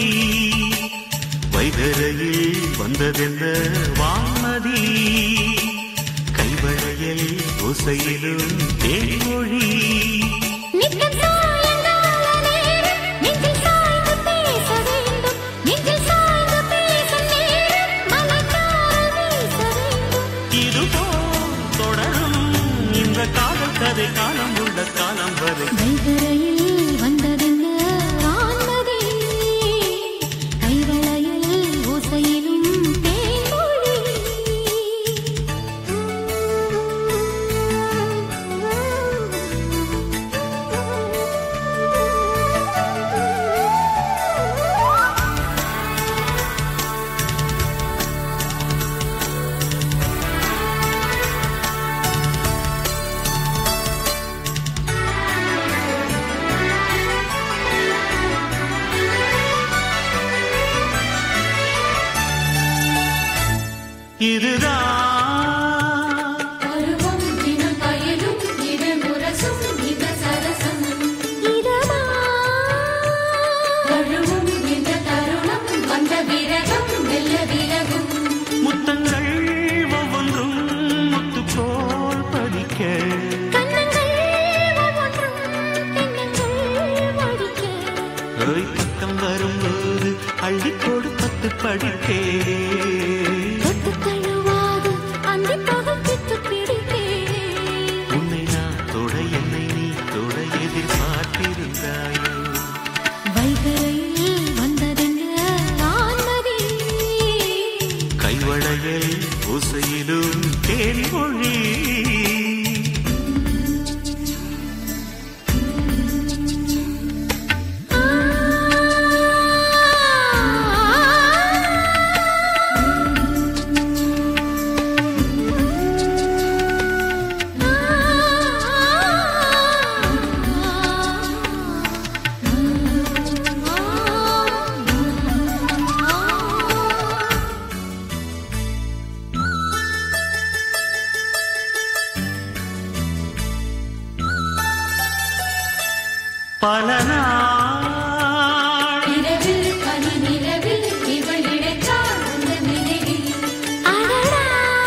வைகரையில் வந்ததென்ன வான்மதி கைவளையல் ஓசையிலும் தேன்மொழி நித்தம் சாயங்கால நேரம் நெஞ்சில் சாய்ந்து பேச வேண்டும் நெஞ்சில் சாய்ந்து பேசும் நேரம் மனத்தால் வீச வேண்டும் இதுபோல் தொடரும் இந்த காதல் கதை காலம் உள்ள காலம் வரை வைகரையில் வந்ததென்ன வான்மதி கைவளையல் ஓசையிலும் தேன்மொழி இதுதான் பருவம் தினம் பயனும் இது முரசும் இது சரசம் இதமா தழுவும் இந்த தருணம் வந்த விரகம் மெல்ல விலகும் முத்தங்கள் ஒவ்வொன்றும் முத்து கைவளையல் ஓசையிலும் தேன்மொழி பல நாள் இரவில் பனி நிலவில் இவள் இழைத்தாள் உந்தன் நினைவில் அடடா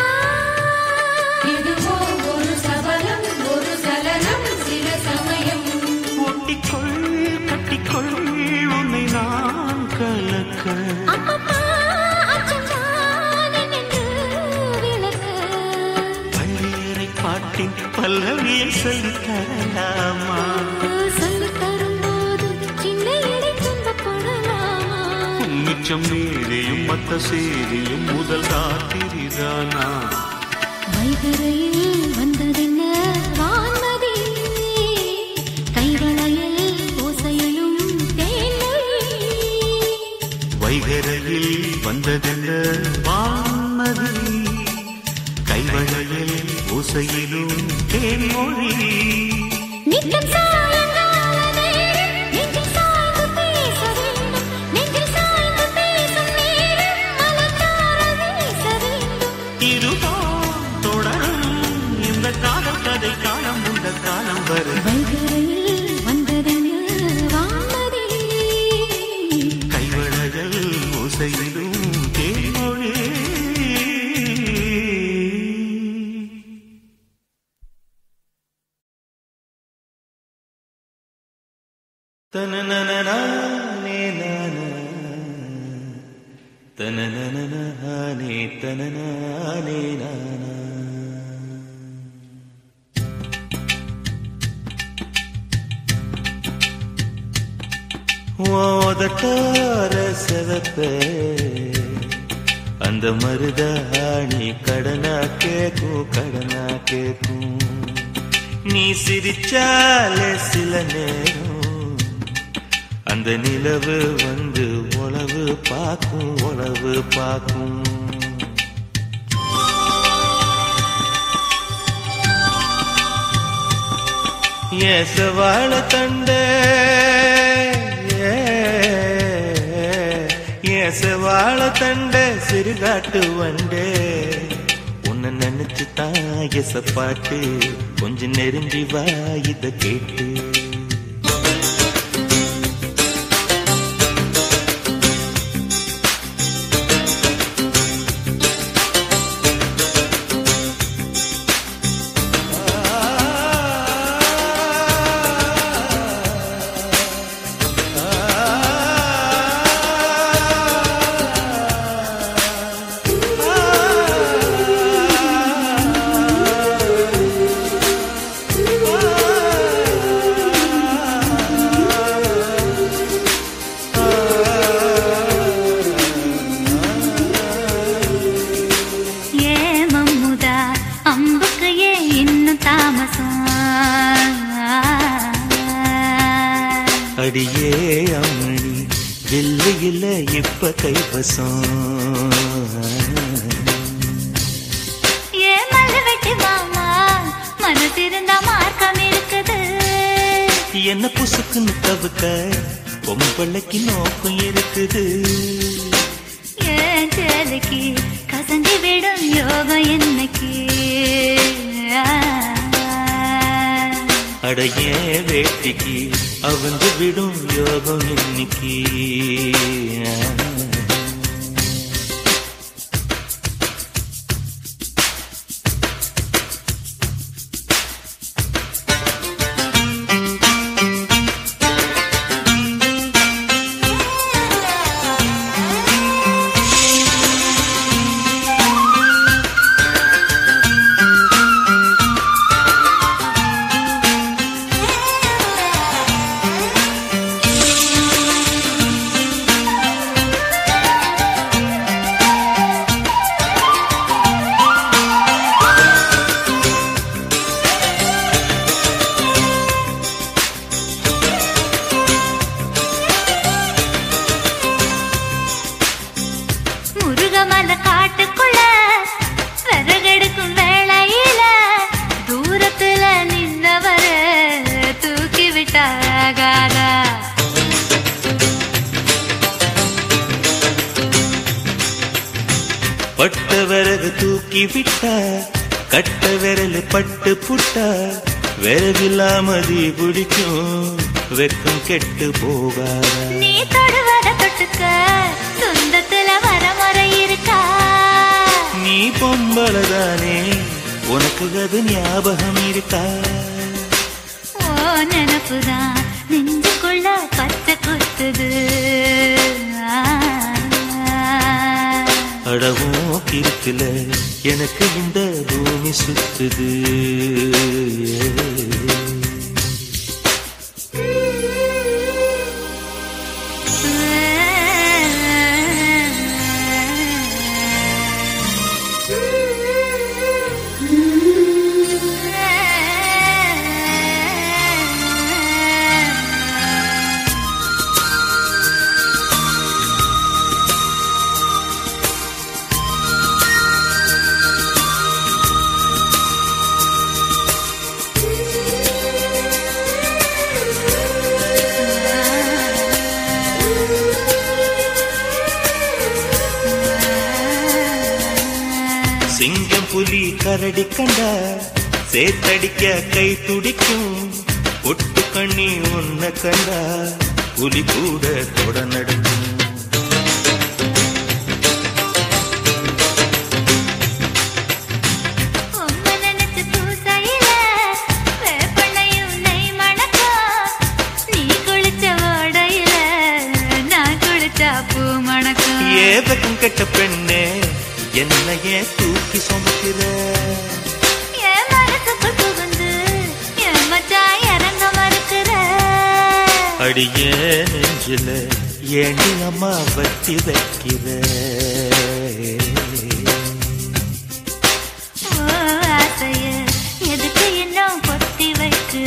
இதுவோ ஒரு சபலம் ஒரு சலனம் சில சமயம் ஒட்டிக்கொள் கட்டிக்கொள் உன்னை நான் கலக்க அப்பப்பா அச்சம்தான் என்று விளக்க பள்ளியறை பாட்டின் பல்லவியை சொல்லித் தரலாமா சொல்லித் தரும்போது சின்ன இடை துன்பப்படலாமா மிச்சம் நீதியும் மத்த செய்தியும் முதல் ராத்திரிதானா வைகரையில் வந்ததென்ன வான்மதி கைவளையில் ஓசையிலும் தேன்மொழி வைகரையில் வந்ததென்ன வான்மதி கைவளையில் ஓசையிலும் தேன்மொழி நித்தம் சாயங்கால நேரம் நெஞ்சில் சாய்ந்து பேச வேண்டும் நெஞ்சில் சாய்ந்து பேசும் நேரம் மலர்த்தார வீச வேண்டும் இதுதான் தொடரும் இந்த காலம் கதை காலம் உள்ள காலம் வரை வைகரையில் வந்ததென்ன வான்மதி கைவளையில் ஓசையிலும் தேன்மொழி தனனனனானே நானா. தனனனனானே தனனானே நானா. ஓதட்டார செவப்ப அந்த மருதாணி கடனா கேக்கும் கடனா கேக்கும் நீ சிரிச்சாலே சில நேரம் அந்த நிலவு வந்து உளவு பார்க்கும் உளவு பார்க்கும் ஏசவாழ தண்ட ஏசவாழ தண்ட சிறுகாட்டு வண்டே உன்னை நினைச்சு தான் எசப்பாட்டு கொஞ்சம் நெருங்கி வா இத கேட்டு ஏ மம்முதா அம்புக்கு ஏன் இன்னும் தாமசம் அடியே அம்மணி வெள்ளையில இப்ப கைவசம் ஏ மல்லு வெட்டி மாமா மனசிருந்தா மார்க்கம் இருக்குது என்ன புசுக்குன்னு தவுக்க பொம்பளைக்கு நோக்கம் இருக்குது ஏன் சேலைக்கு கசங்கி விடும் யோகம் என்னைக்கு அடைய வேட்டிக்கு அவங்க விடும் யோகம் இன்னைக்கு பட்ட விறகு தூக்கி விட்டா கட்ட விரல் பட்டு புட்டா விறகில்லாம தீ பிடிக்கும் வெக்கம் கெட்டு போகாதா நீ தொடுவத தொட்டுக்க சொந்தத்துல வரமுறை இருக்கா நீ பொம்பளதானே உனக்கு அது ஞாபகம் இருக்கா ஓ நினப்புதான் நெஞ்சுக்குள்ள பச்சை குத்துது ஆ. அடவும் இருக்குல எனக்கு இந்த பூமி சுத்துது சிங்கம் புலி கரடி கண்டா சேத்தடிக்க கை துடிக்கும் ஒட்டு கண்ணி உன்னை கண்டா புலி கூட தொட நடுங்கும் உம்மை நினைச்சு பூசையில வேப்பெண்ணையும் நெய் மணக்கும். நீ குளிச்ச ஓடையில நான் குளிச்சா பூ மணக்கும். ஏதக்கும் கெட்ட பெண்ணே என்னையே தூக்கி சுமக்கிற என் மனசுக்குள் புகுந்து என் மச்சான் இறங்க மறுக்கிற. அடியே நெஞ்சில ஏண்டி அம்மா வத்தி வைக்கிற ஓ ஆசைய எதுக்கு இன்னும் பொத்தி வைக்கிற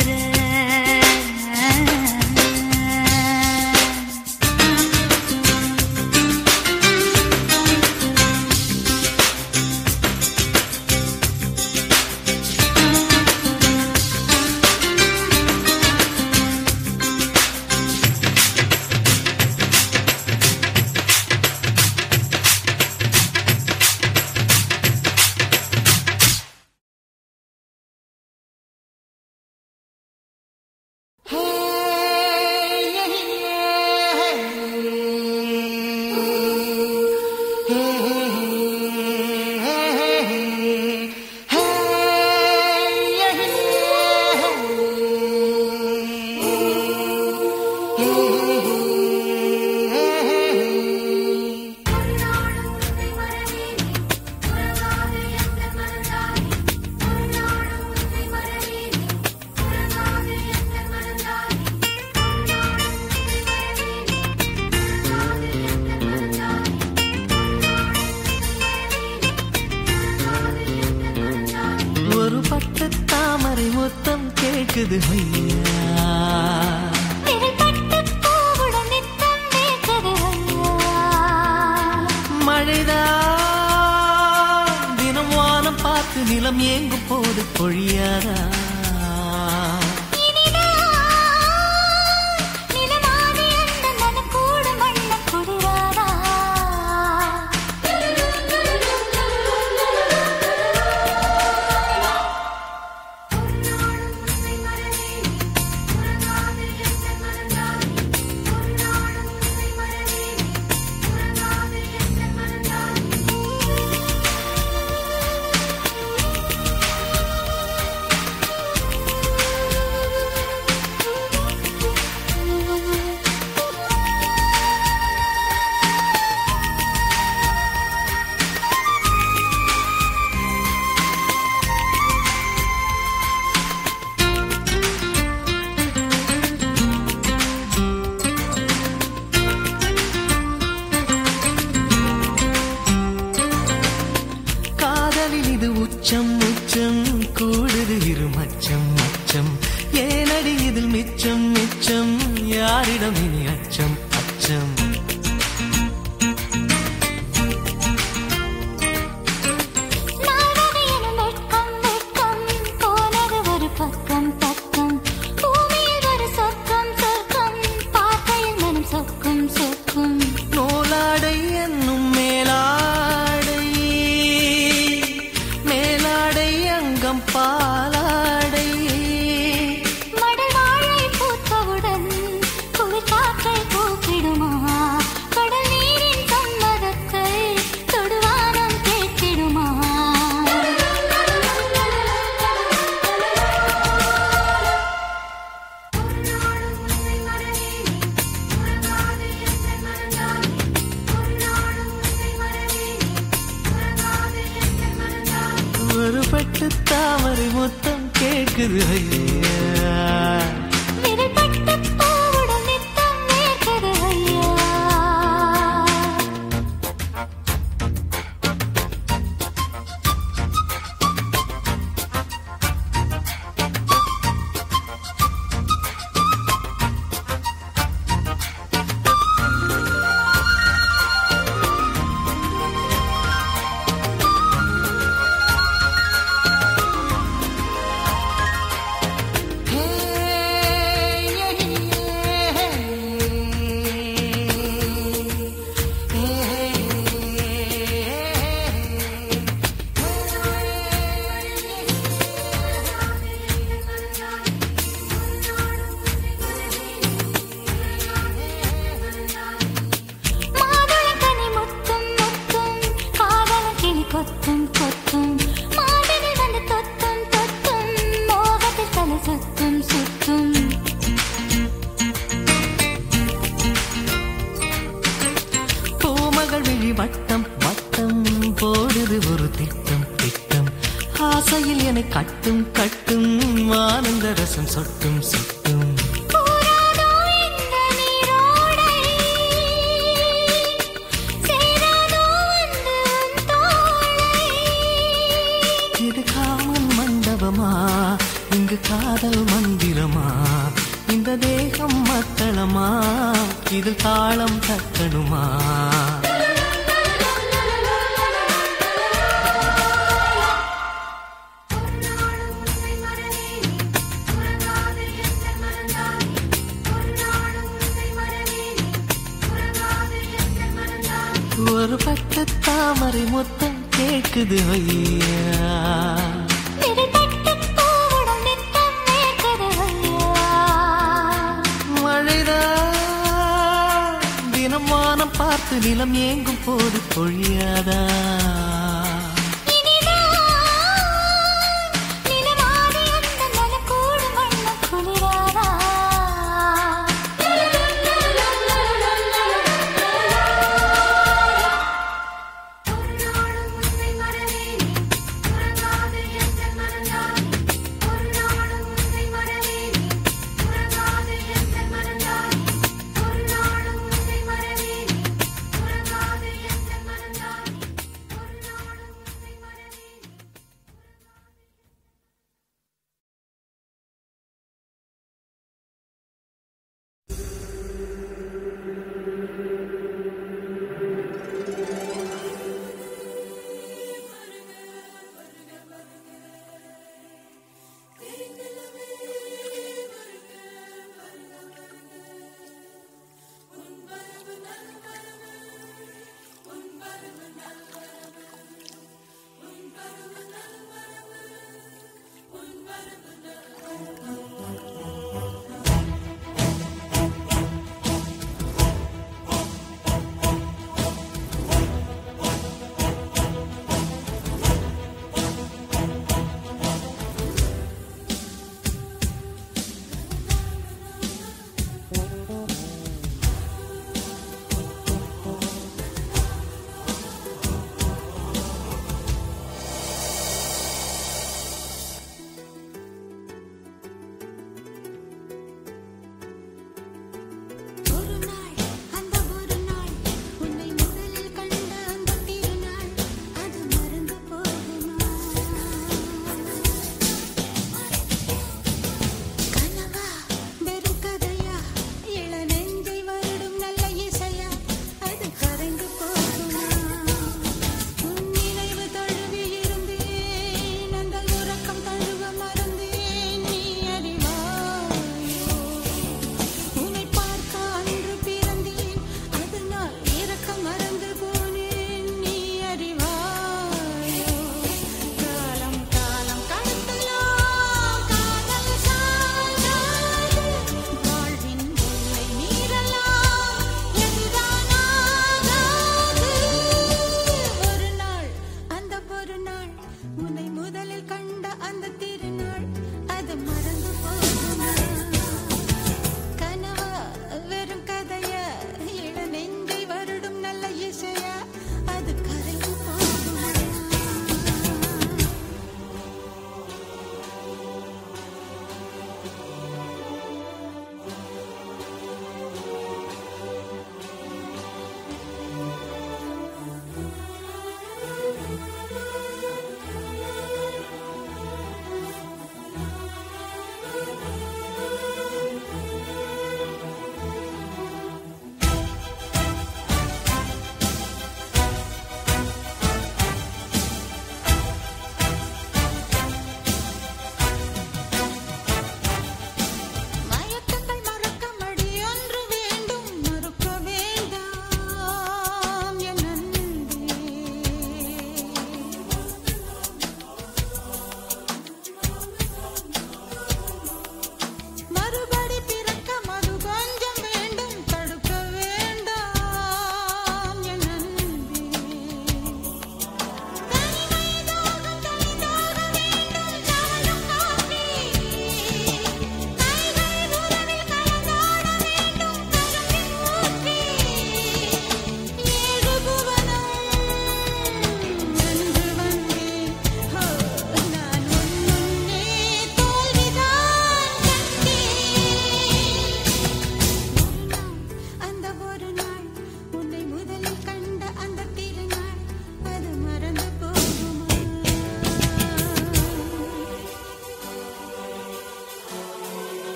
ஒரு பட்டு தாமரை மொத்தம் கேக்குது ஐயா விரல்பட்டு பூவுடன் நித்தம் வேர்க்குது ஐயா. மழைதான் தினம் வானம் பார்த்து நிலம் ஏங்கும் போது பொழியாதா நிலமாதி அந்த நனக்கூடு மண்ணக் குளிராதா. காதலில் இது உச்சம் உச்சம் கூடுது இரு மச்சம் மச்சம் ஏனடி இதில் மிச்சம் மிச்சம் யாரிடம் இனி அச்சம் அச்சம் நாடது எனும் வெட்கம் வெட்கம் போனது ஒரு பக்கம் பக்கம் பூமியில் ஒரு சொர்க்கம் சொர்க்கம் பார்க்கையில் மனம் சொக்கும் சொக்கும் நூலாடை என்னும் மேலாடை மனம் பாலாடை மடல் வாழை பூத்தவுடன் குளிர் காற்றை கூப்பிடுமா கடல் நீரின் சம்மதத்தை தொடுவானம் கேட்டிடுமா ஒருபட்டு தாமரை மொத்தம் கேட்குது ஐயா விரல்பட்ட பூவுடன் நித்தம் வேர்க்குது ஐயா மாதுளங்கனி முத்தும் முத்தும் காதல் கிளி கொத்தும் கொத்தும் மாதங்கள் வந்து தொத்தும் தொத்தும் மோகத்தில் தலை சுத்தும் சுத்தும் பூமகள் விழி வட்டம் வட்டம் போடுது ஒரு திட்டம் திட்டம் ஆசையில் என்னை கட்டும் கட்டும் ஆனந்த ரசம் சொட்டும் சொட்டும் கூறாதோ இந்த நீரோடை சேராதோ வந்து உன் தோளை இது காமன் மண்டபமா இங்கு காதல் மந்திரமா இந்த தேகம் மத்தளமா இது தாளம் தட்டணுமா ஒரு பட்டு தாமரை மொத்தம் கேட்குது ஐயா விரல்பட்ட பூவுடன் நித்தம் வேர்க்குது ஐயா மழைதான் தினம் வானம் பார்த்து நிலம் ஏங்கும் போது பொழியாதா நிலமாடி அந்த மனக்கூடு வண்ணம் குளிராதா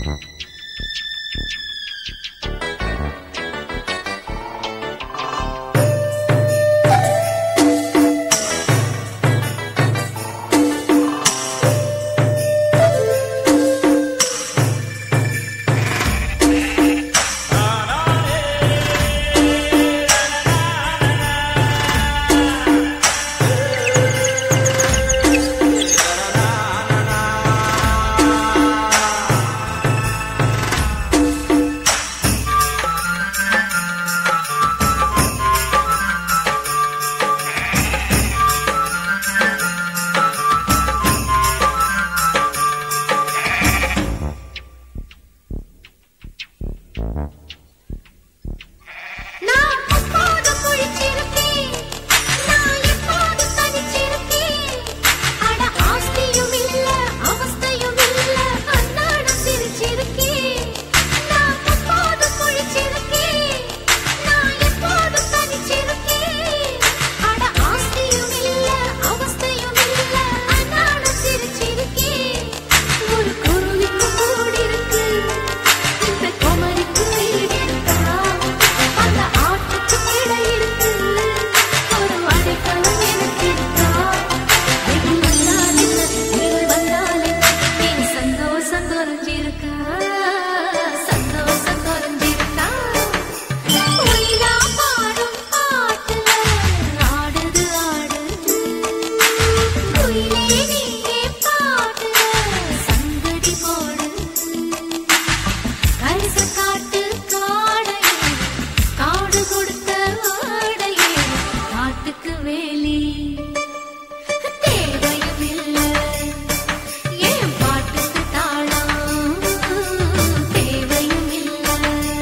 நான் எப்போது குளிச்சிருக்கேன் நான் எப்போது தனிச்சிருக்கேன் அட ஆஸ்தியும் இல்ல அவஸ்தையும் இல்ல அன்னாட சிரிச்சிருக்கேன் நான் எப்போது குளிச்சிருக்கேன் நான் எப்போது தனிச்சிருக்கேன் அட ஆஸ்தியும் இல்ல அவஸ்தையும் இல்ல அன்னாட சிரிச்சிருக்கேன் ஒரு குருவிக்கு கூடு இருக்கு இந்த குமரிக்கு வீடு இருக்கா அந்த ஆட்டுக்கு கிடை இருக்கு ஒரு அடைக்கலம் எனக்கு இருக்கா வெயில் வந்தால் என்ன வெயில் வந்தால் என்ன என் சந்தோஷம் குறைஞ்சிருக்கா சந்தோஷம் குறைஞ்சிருக்கா ஒயிலா பாடும் பாட்டுல ஆடுது ஆடுது குயிலே நீயே பாடுற சங்கடி போடு கரிச காட்டு காடையே காடு கொடுத்த வாடையே காட்டுக்கு வேலி தேவையும் இல்லை ஏன் பாட்டுக்கு தாளம் தேவையும் இல்லை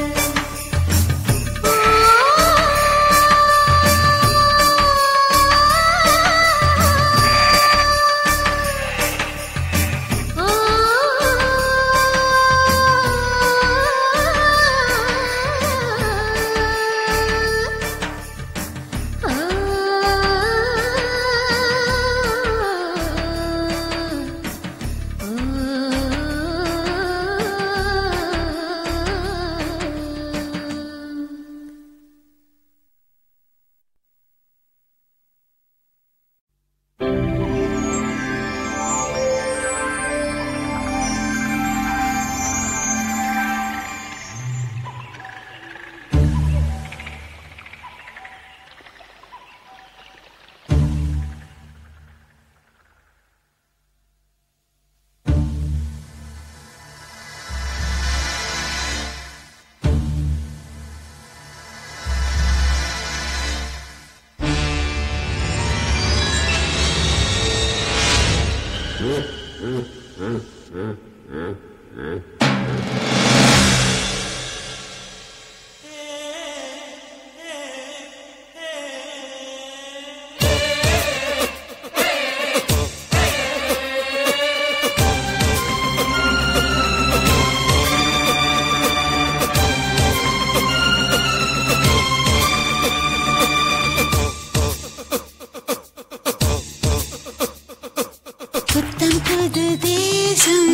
புத்தம் புது தேசம்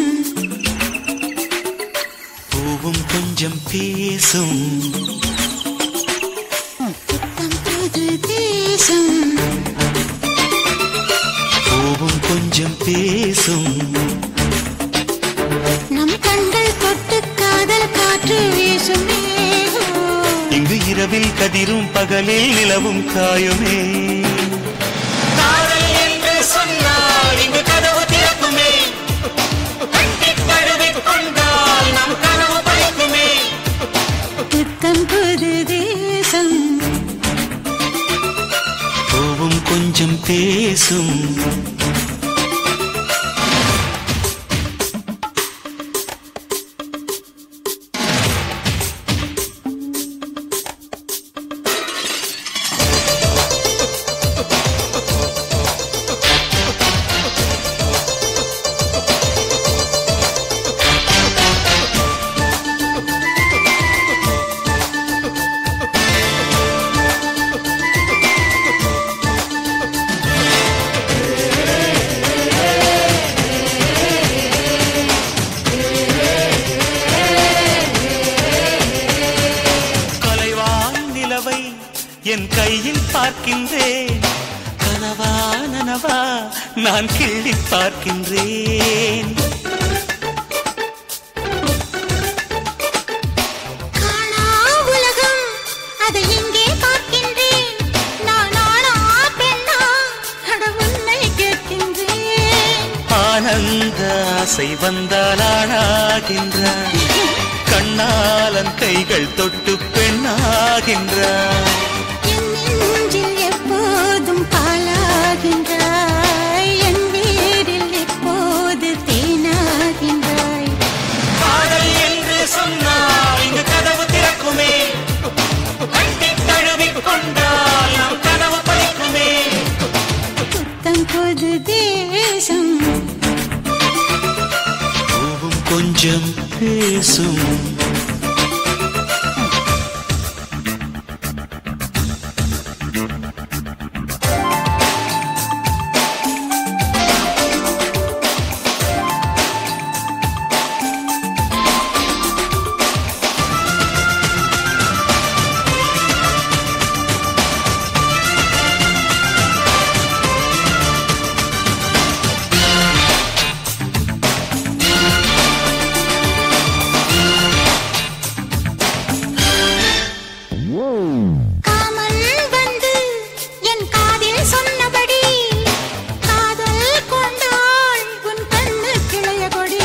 பூவும் கொஞ்சம் பேசும் புத்தம் புது தேசம் பூவும் கொஞ்சம் பேசும் நம் கண்கள் தொட்டு காதல் காற்று வீசும் மேகம். இங்கு இரவில் கதிரும் பகலில் நிலவும் காயுமே காதல் என்று சொன்னால் இங்கு கதவு திறக்குமே கட்டித் தழுவிக் கொண்டால் நம் கனவு பழிக்குமே புத்தம் புது தேசம் பூவும் கொஞ்சம் பேசும் புத்தம் பார்க்கின்றேன் கனவா நனவா நான் கிள்ளி பார்க்கின்றேன் காணா உலகம் அதை எங்கே பார்க்கின்றேன் நான் ஆனா பெண்ணா அட உன்னை கேட்கின்றேன் ஆனந்த ஆசை வந்தால் ஆளாகின்றான் கண்ணாலன் கைகள் தொட்டு பெண்ணாகின்றான் என் நெஞ்சில் எப்போதும் பாலாகின்றாய் என் வீரில் எப்போது தேனாகின்றாய் காதல் என்று சொன்னால் இங்கு கதவு திறக்குமே கட்டி தழுவிக் கொண்டால் நம் கனவு பலிக்குமே புத்தம் புது தேசம் பூவும் கொஞ்சம் பேசும் காமன் வந்து என் காதில் சொன்னபடி காதல் கொண்டாள் உன் கண்ணு கிளைய கொடி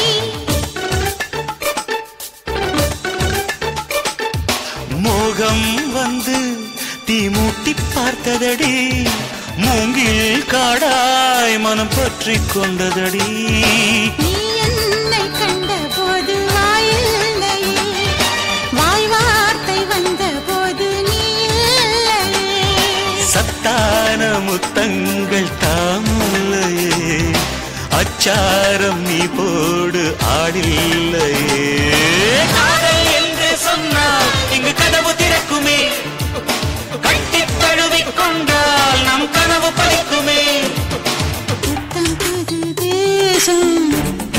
மோகம் வந்து தீ மூட்டி பார்த்ததடி மூங்கில் காடாய் மனம் பற்றி கொண்டதடி நீ என்னை கண்ட போது வாயில்லையே வாய் வார்த்தை வந்த போது நீ இல்லையே சத்தான முத்தங்கள் தாமுல்லையே அச்சாரம் நீ போடு ஆடில்லையே காதல் என்று சொன்னால் இங்கு கதவு திறக்குமே கட்டி தழுவிக் கொண்டால் நம் கனவு பலிக்குமே புத்தம் புது தேசம்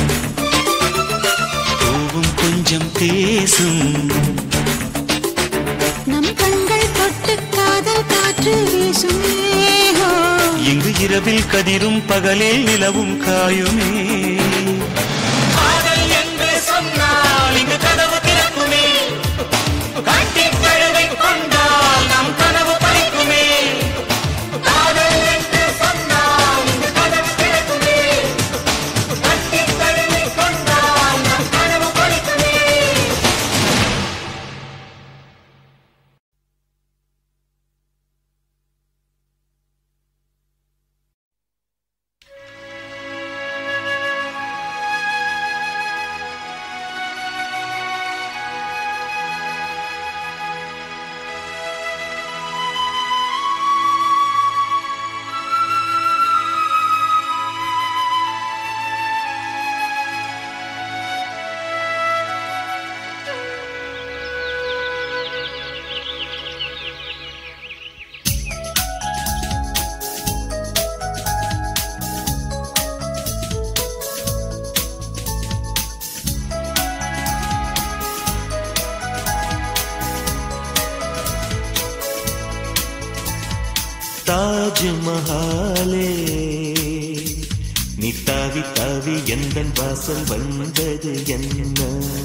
பூவும் கொஞ்சம் பேசும் நம் கண்கள் தொட்டு காதல் காற்று வீசும் ஏஹோ. இங்கு இரவில் கதிரும் பகலில் நிலவும் காயுமே காதல் என்று சொன்னால் இங்கு கதவு திறக்குமே கட்டி தழுவிக் கொண்டால் நம் கனவு பலிக்குமே காதல் என்று சொன்னால் இங்கு கதவு திறக்குமே கட்டி தழுவிக் கொண்டால் நம் கனவு பலிக்குமே தாஜ்மஹாலே நீ தாவி தாவி எந்த வாசல் வந்தது என்ன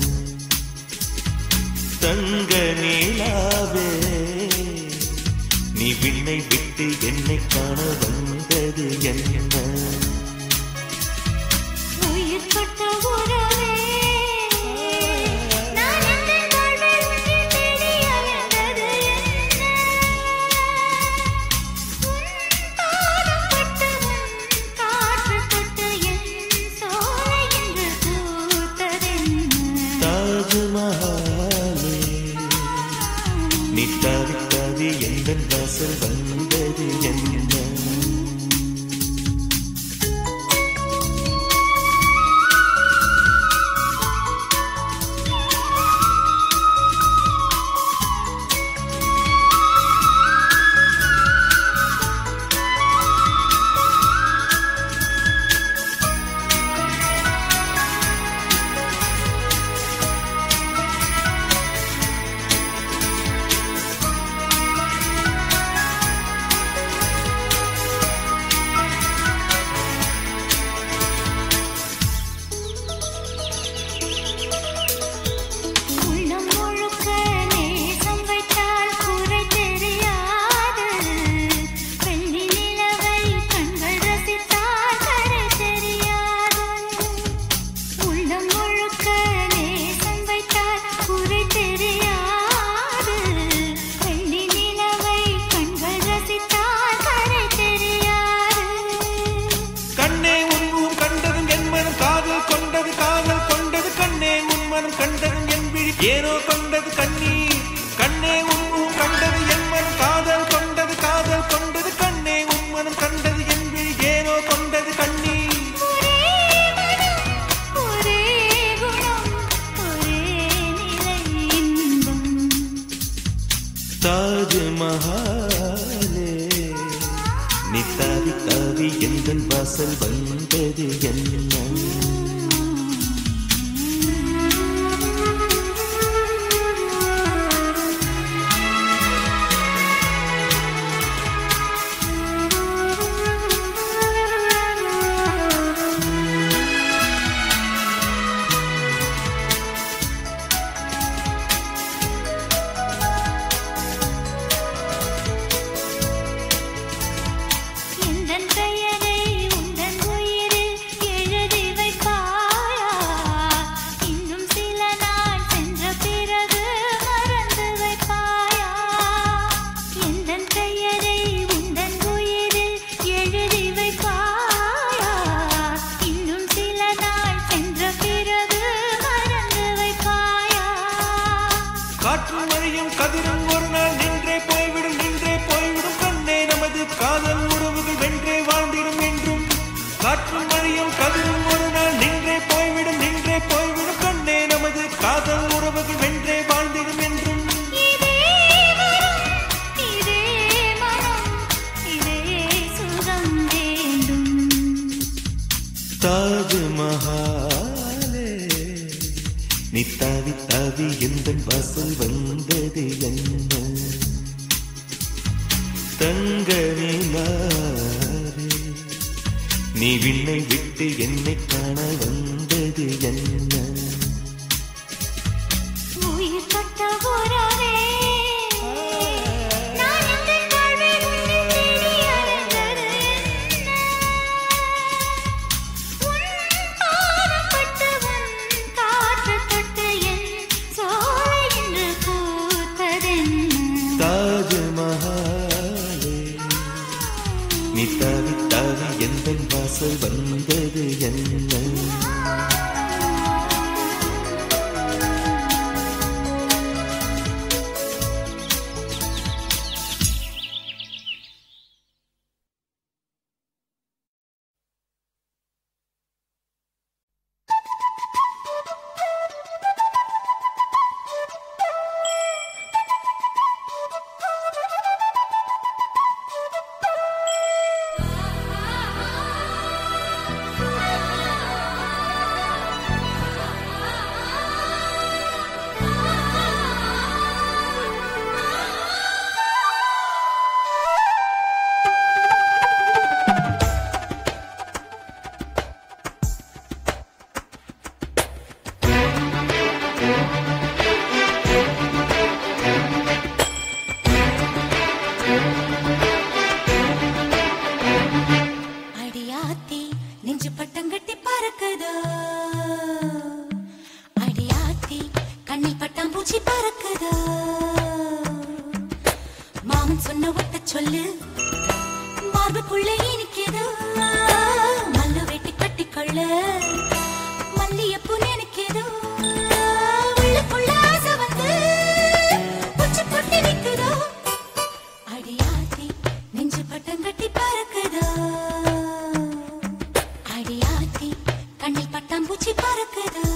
தங்க நீலாவே நீ விண்ணை விட்டு என்னை காண வந்தது என்ன உயிர் தொட்ட உறவே, நான் எந்தன் வாழ்வில் உன்னை தேடி அலைந்தது என்ன? உன் பாதம் பட்டு, உன் காற்று தொட்டு என் சோலை இன்று பூத்ததென்ன? தாஜ்மஹாலே நீ தாவி தாவி எந்த வாசல் வந்தது என்ன ஏனோ கொண்டது கண்ணீர் கண்ணே உன்முகம் கண்டது என் மனம் காதல் கொண்டது காதல் கொண்டது கண்ணே உன் மனம் கண்டது என் விழி ஏனோ கொண்டது கண்ணீர் ஒரே மனம் ஒரே குணம் ஒரே நிலை இன்பம் தாஜ்மஹாலே நீ தாவி தாவி எந்த வாசல் வந்தது என்ன எந்தன் பெயரை உந்தன் உயிரில் எழுதி வைப்பாயா இன்னும் சில நாள் சென்ற பிறகு மறந்து வைப்பாயா எந்தன் பெயரை உந்தன் உயிரில் எழுதி வைப்பாயா இன்னும் சில நாள் சென்ற பிறகு மறந்து வைப்பாயா காற்றும் மழையும் கதிரும் ஒரு நாள் நின்றே போய்விடும் நின்றே போய்விடும் கண்ணே நமது காதல் உறவுகள் வென்றே வாழ்ந்திடும் என்றும் காற்றும் மழையும் கதிரும் ஒரு நாள் நின்றே போய்விடும் நின்றே போய்விடும் கண்ணே நமது காதல் உறவுகள் வென்றே வாழ்ந்திடும் என்றும் இதே வரம் இதே மனம் இதே சுகம் வேண்டும் தாஜ்மஹாலே நீ தாவி தாவி எந்த வாசல் வந்தது என்ன தங்க நிலாவே நீ விண்ணை விட்டு என்னை காண வந்தது என்ன உயிர் தொட்ட உறவே நான் எங்கள் வாழ்வில் உன்னை தேடி அலைந்தது என்ன? உன் பாதப்பட்டு உன் காற்று தொட்டு என் சோலை இன்று பூத்ததென்ன தாஜ்மஹாலே நீ தாவி தாவி எந்த வாசல் வந்தது என்ன அடியாத்தி நெஞ்சு பட்டம் கட்டி பறக்குதோ அடியாத்தி கண்ணில் பட்டம் பூச்சி பறக்குதோ மாமன் சொன்ன ஒட்ட சொல்லு மார்புக்குள்ள இனிக்குதோ மல்லு வெட்டி கட்டிக்கொள்ள மல்லியப்பூ நினைக்குதோ உள்ளுக்குள்ள ஆசை வந்து உச்சி பொட்டி நிக்குதோ அடியாத்தி நெஞ்சு பட்டம் கட்டி பறக்குதோ அடியாத்தி கண்ணில் பட்டம் பூச்சி பறக்குதோ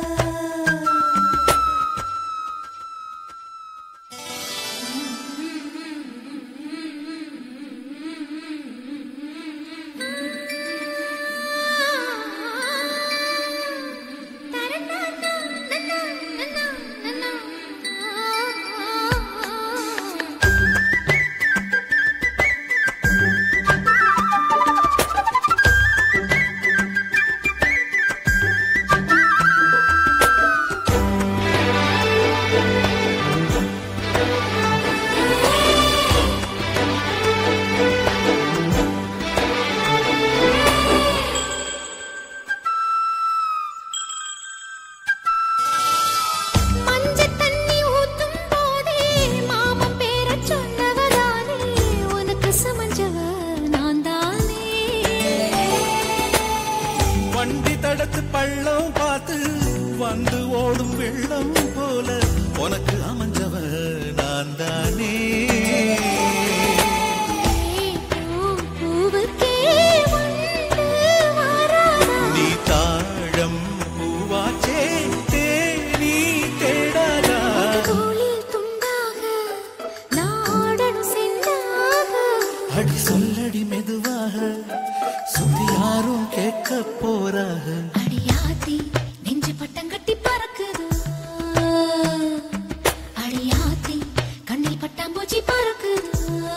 மஞ்சள் தண்ணி ஊத்தும் போதே மாமன் பேரச் சொன்னவதானே உனக்கு சமஞ்சவ நான் தானே வண்டி தடத்து பள்ளம் பார்த்து வந்து ஓடும் வெள்ளம் போல உனக்கு அமைஞ்சவ நான் தானே பூவுக்கே வந்து வாராதா நீ தாழம் பூவாச்சே தேனி தேடாதா கோலில் துண்டாக நாடனும் சென்றாக அடி சொல்லடி மெதுவாக சுத்தி யாரும் கேட்க போறாக அடியாத்தி நெஞ்சு பட்டம் கட்டி பறக்குது அடியாத்தி கண்ணில் பட்டாம்பூச்சி பறக்குது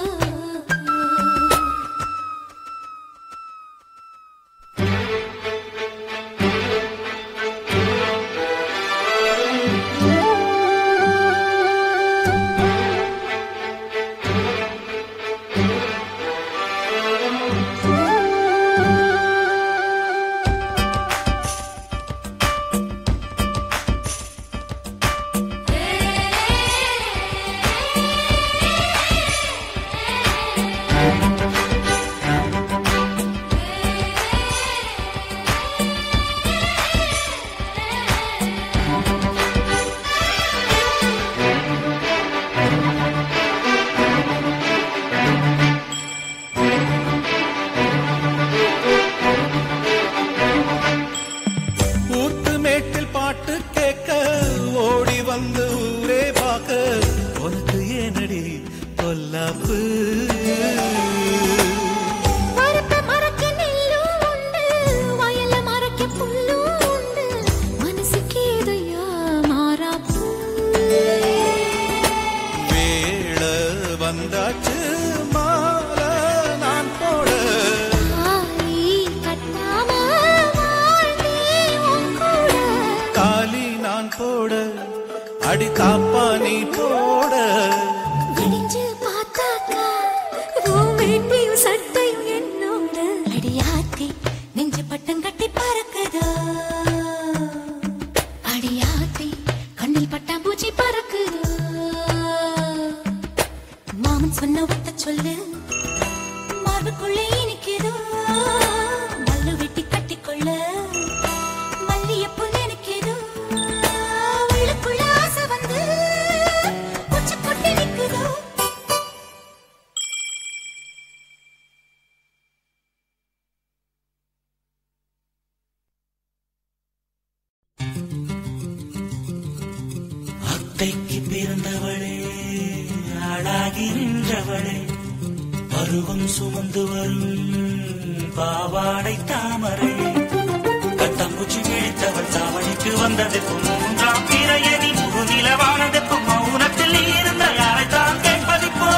ஊத்து மேட்டில் பாட்டு கேட்க ஓடி வந்து ஊரே பார்க்க உனக்கு ஏனடி பொல்லாப்பு மரப்ப மரக்க நெல்லும் உண்டு வயல்ல மரக்க புல்லும் உண்டு மனசுக்கு ஏதையா மாறாப்பு வேள வந்தாச்சு மாலை நான் போட ஆலி கட்டாம வாழ்ந்தே உன் கூட காலி நான் போட அடி தாப்பா நீ போட விடிஞ்சு பார்த்தாக்கா உன் வேட்டியும் சட்டையும் என்னோட அடியாத்தி நெஞ்சு பட்டம் கட்டி பறக்குதா அடியாத்தி கண்ணில் பட்டாம்பூச்சி பறக்குதா மாமன் சொன்ன ஒத்த சொல்லு மார்புக்குள்ளே இனிக்குதோ மல்லு வெட்டி கட்டிக்கொள்ள மல்லியப்பூ நினைக்குதோ உள்ளுக்குள்ள ஆசை வந்து உச்சி கொட்டி நிக்குதோ அத்தைக்கு பிறந்தவளே ஆளாகி நின்றவளே பருவம் சுமந்து வரும் பாவாடை தாமரை கட்டம்பூச்சி விழித்தவள் தாவணிக்கு வந்தது மூன்றாம் பிறையதி முழுநிலவானது மௌனத்தில் இருந்த யாரைத்தான் கேட்பதிப்போ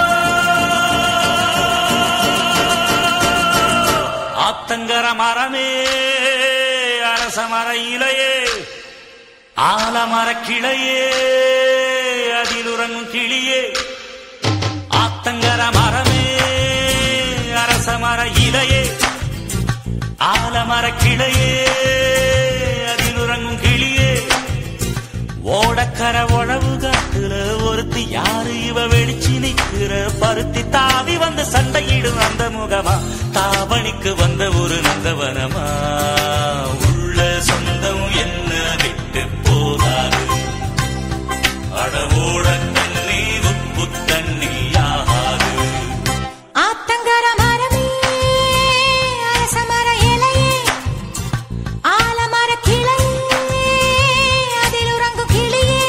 ஆத்தங்கர மரமே அரச மர இலையே ஆலமர கிளையே அதில் உறங்கும் கிளியே ஆத்தங்கர மரமே அரச மர இலையே ஆலமர கிளையே அதில் உறங்கும் கிளியே ஓடக்கர உழவு காட்டுல ஒருத்தி யாரு இவ வெளிச்சு நிக்கிற பருத்தி தாவி வந்து சண்டையிடும் அந்த முகமா தாவணிக்கு வந்த ஒரு நந்தவனமா உள்ள சொந்தம் என்ன விட்டு போகாது அடவோட தண்ணி உப்பு தண்ணி ஆகாது ஆத்தங்கர மரமே அரசமர இலையே ஆலமர கிளையே அதில் உறங்கும் கிளியே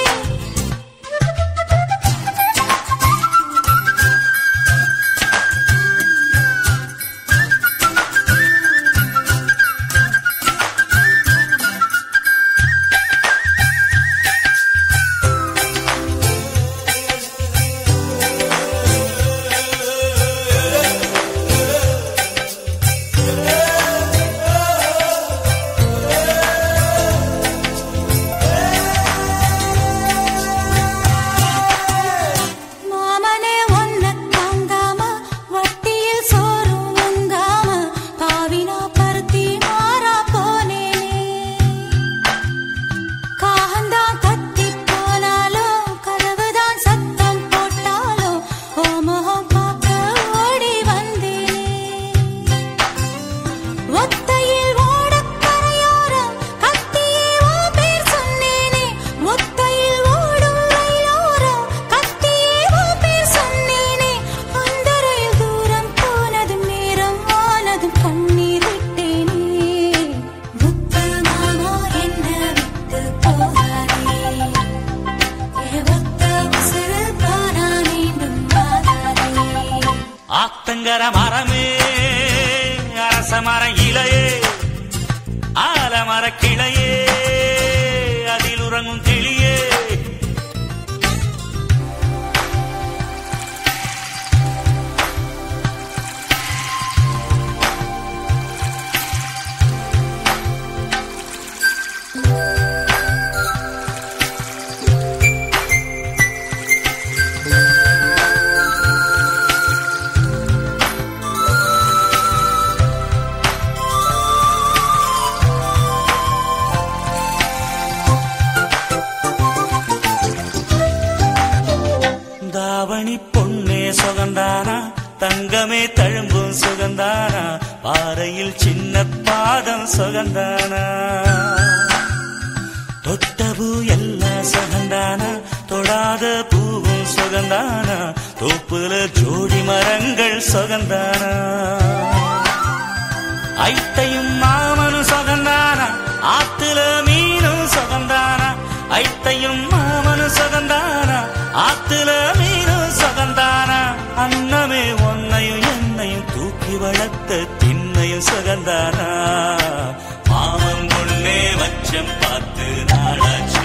ஆத்தங்கர மரமே அரச மர இலையே ஆலமர கிளையே அதில் உறங்கும் கிளியே தாவணி பொண்ணே சுகந்தானா தங்கமே தழும்பும் சுகந்தானா பாறையில் சின்ன பாதம் சுகந்தானா தொட்டபூ எல்லாம் சுகந்தானா தொடாத பூவும் சுகந்தானா தோப்புல ஜோடி மரங்கள் சுகந்தானா ஐத்தையும் மாமனும் சுகந்தானா ஆத்துல மீனும் சுகந்தானா ஐத்தையும் மாமனும் சுகந்தானா ஆத்துல மீனும் சுகந்தானா அன்னமே ஒன்னையும் என்னையும் தூக்கி வளர்த்த திண்ணையும் சுகந்தானா மாமன் முன்னே வச்சம் பார்த்து நாளாச்சு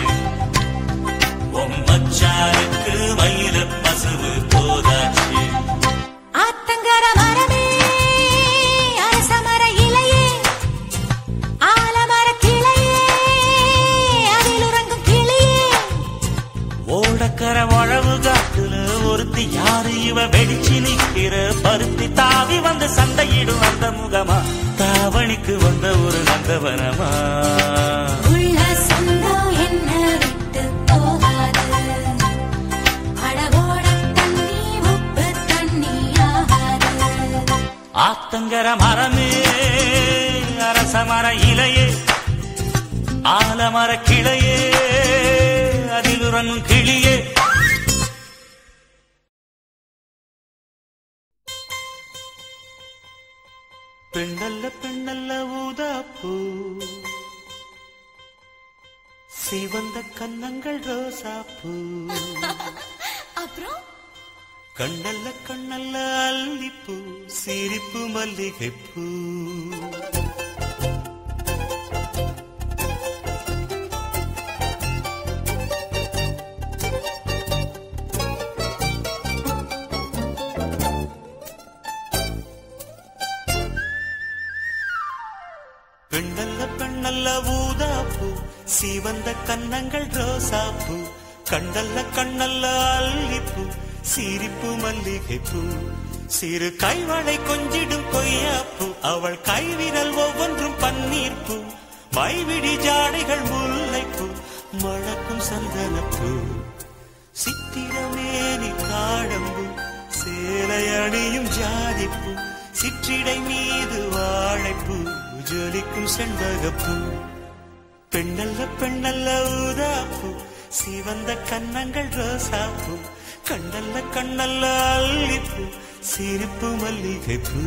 ஒம்மச்சாருக்கு மயில பசுவு போதாச்சு ஆத்தங்கர மரமே அரச மர இலையே ஆலமர கிளையே அதில் உறங்கும் கிளியே ஓடக்கர உழவு காட்டுல ஒருத்தி யாரு இவ வெடிச்சு நிக்கிற பருத்தி தாவி வந்து சண்டையிடும் அந்த முகமா தாவணிக்கு வந்த ஒரு நந்தவனமா உள்ள சொந்தம் என்ன விட்டு போகாது அழகோட தண்ணி உப்பு தண்ணி ஆகாது ஆத்தங்கர மரமே அரச மர இலையே ஆலமர கிளையே அதில் உறங்கும் கிளியே பெண்ணல்ல பெண்ணல்ல ஊதாப்பூ சிவந்த கன்னங்கள் ரோசாப்பூ அப்புறம் கண்ணல்ல கண்ணல்ல அல்லிப்பூ சிரிப்பு மல்லிகைப்பூ பெண்ணல்ல பெண்ணல்ல ஊதாப்பூ சிவந்த கன்னங்கள் ரோசாப்பூ கண்ணல்ல கண்ணல்ல அல்லிப்பூ சிரிப்பு மல்லிகைப்பூ சிறு கைவளை கொஞ்சிடும் கொய்யாப்பூ அவள் கைவிரல் ஒவ்வொன்றும் பன்னீர்ப்பூ மைவிடி ஜாடைகள் முல்லைப்பூ மணக்கும் சந்தனப்பூ சித்திரமேனி காடம்பு சேலை அணியும் ஜாதிப்பூ சிற்றிடை மீது வாழைப்பூ ஜொலிக்கும் செண்பகப்பூ பெண்ணல்ல பெண்ணல்ல ஊதாப்பூ சிவந்த கன்னங்கள் ரோசாப்பூ கண்ணல்ல கண்ணல்ல அல்லிப்பூ சிரிப்பு மல்லிகைப்பூ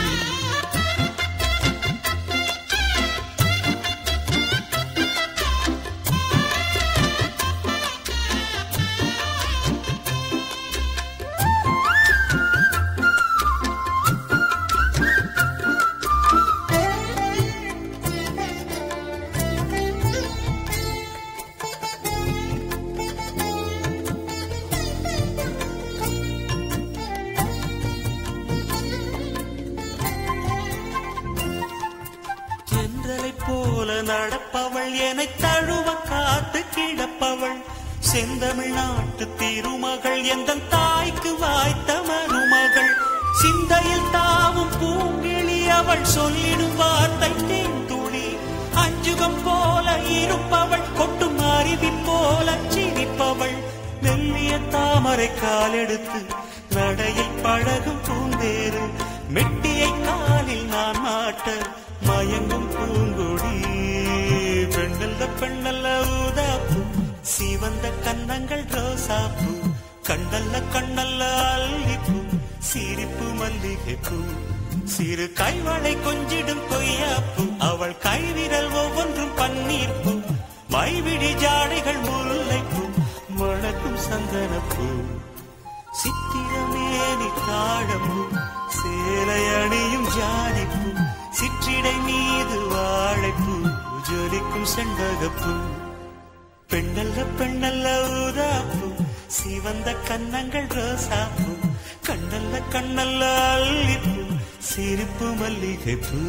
தென்றலை போல நடப்பவள் என்னை தழுவ காத்து கிடப்பவள் செந்தமிழ் நாட்டு திருமகள் எந்த தாய்க்கு வாய்த்த மருமகள் சிந்தையில் தாவும் பூங்கிழி அவள் சொல்லிடும் வார்த்தை தேன்துளி அஞ்சுகம் போல இருப்பவள் கொட்டும் அருவி போல சிரிப்பவள் மெல்லிய தாமரை காலெடுத்து நடையில் பழகும் பூந்தேறு மெட்டியை காலில் நான் மாட்ட மயங்கும் பூங்கொடி பெண்ணல்ல பெண்ணல்ல ஊதாப்பூ சிவந்த கன்னங்கள் ரோசாப்பூ கண்ணல்ல கண்ணல்ல அல்லிப்பூ சிரிப்பு மல்லிகைப்பூ சிறு கைவளை கொஞ்சிடும் கொய்யாப்பூ அவள் கைவிரல் ஒவ்வொன்றும் பன்னீர்ப்பூ மைவிடி ஜாடைகள் முல்லைப்பூ மணக்கும் சந்தனப்பூ சித்திரமேனி தாழம்பூ சேலை அணியும் ஜாதிப்பூ சிற்றிடை மீது வாழைப்பூ ஜொலிக்கும் செண்பகப்பூ பெண்ணல்ல பெண்ணல்ல ஊதாப்பூ சிவந்த கன்னங்கள் ரோசாப்பூ கண்ணல்ல கண்ணல்ல அல்லிப்பூ சிரிப்பு மல்லிகைப்பூ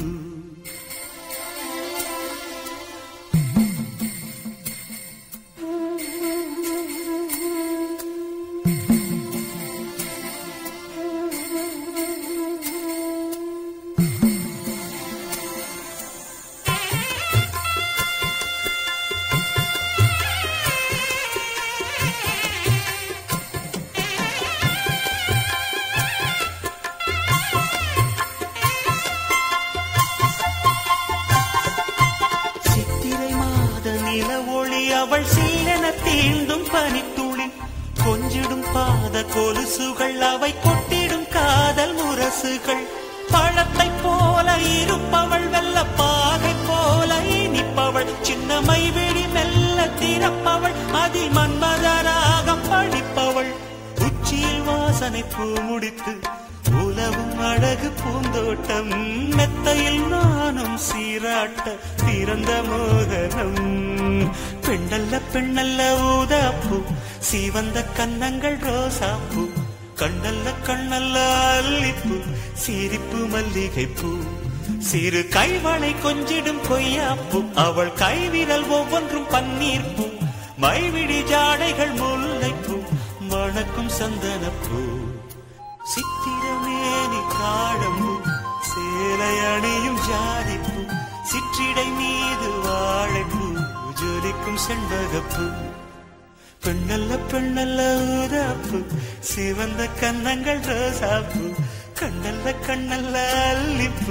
சித்திரை மாத நில ஒளி அவள் சீலன தீண்டும் பனித்துளி கொஞ்சிடும் பாத கொலுசுகள் அவை கொட்டிடும் காதல் முரசுகள் பழத்தை போல இருப்பவள் வெள்ள பாகை போல இனிப்பவள் சின்னமை விழி மெல்ல திறப்பவள் அதில் மன்மதராகம் படிப்பவள் உச்சியில் வாசனை பூ முடித்து உலவும் அழகு பூந்தோட்டம் மெத்தையில் நானும் சீராட்ட பிறந்த மோகனம் பெண்ணல்ல பெண்ணல்ல ஊதாப்பூ சிவந்த கன்னங்கள் ரோசாப்பூ கண்ணல்ல கண்ணல்ல அல்லிப்பூ சிரிப்பு மல்லிகைப்பூ சிறு கைவளை கொஞ்சிடும் கொய்யாப்பூ அவள் கைவிரல் ஒவ்வொன்றும் பன்னீர்ப்பூ மைவிழி ஜாடைகள் முல்லைப்பூ மணக்கும் சந்தனப்பூ சித்திரமேனி காடம்பு சேலை அணியும் ஜாதிப்பூ சிற்றிடை மீது வாழைப்பூ ஜொலிக்கும் செண்பகப்பூ பெண்ணல்ல பெண்ணல்ல ஊதாப்பூ சிவந்த கன்னங்கள் ரோசாப்பூ கண்ணல்ல கண்ணல்ல அல்லிப்பூ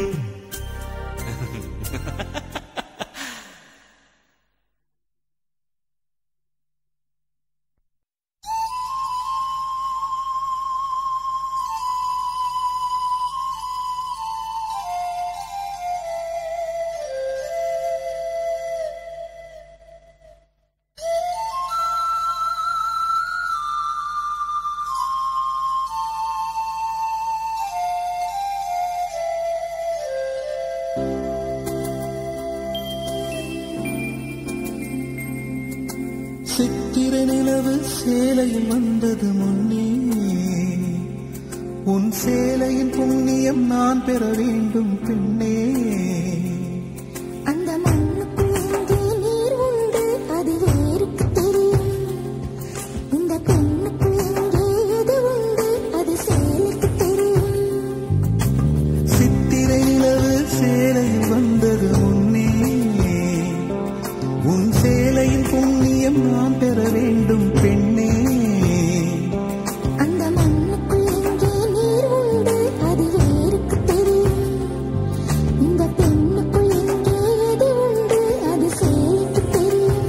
சித்திர நிலவு சேலையில் வந்தது முன்னே உன் சேலையின் புண்ணியம் நான் பெற வேண்டும் பெண்ணே அந்த மண்ணுக்குள் எங்கே நீர் உண்டு அது வேருக்கு தெரியும் இந்த பெண்ணுக்குள் எங்கே எது உண்டு அது சேலுக்கு தெரியும் சித்திரை நிலவு சேலையில் வந்தது முன்னே உன் சேலையின் புண்ணியம் நான் பெற வேண்டும் பெண்ணே அந்த மண்ணுக்குள் எங்கே நீர் உண்டு அது வேருக்கு தெரியும் இந்த பெண்ணுக்குள் எங்கே எது உண்டு அது சேலுக்கு தெரியும்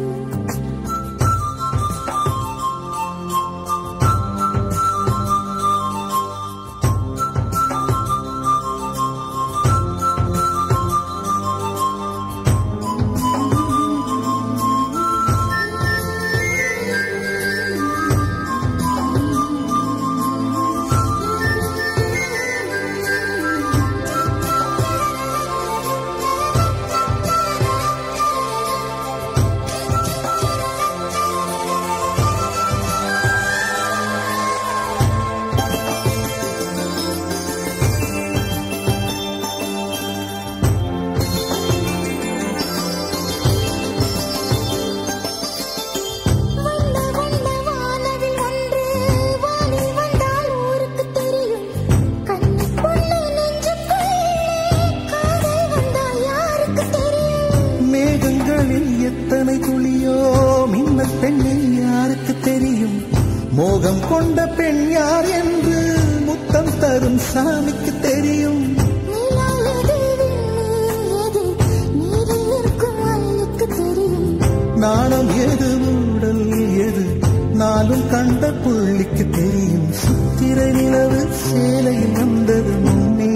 வண்ண வண்ண வானவில் ஒன்று வானில் வந்தால் ஊருக்கு தெரியும் கண்ணுக்குள்ள நெஞ்சுக்குள்ளே காதல் வந்தால் யாருக்கு தெரியும் மேகங்களில் எத்தனை துளியோ மின்னல் பெண்ணை யாருக்கு தெரியும் மோகம் கொண்ட பெண் யார் என்று முத்தம் தரும் சாமிக்கு தெரியும் நிலா எது விண்மீன் எது நீரில் இருக்கும் மல்லுக்கு தெரியும் நாணம் எது ஊடல் எது நாளும் கண்ட புள்ளிக்கு தெரியும் சித்திரை நிலவு சேலையில் வந்தது முன்னே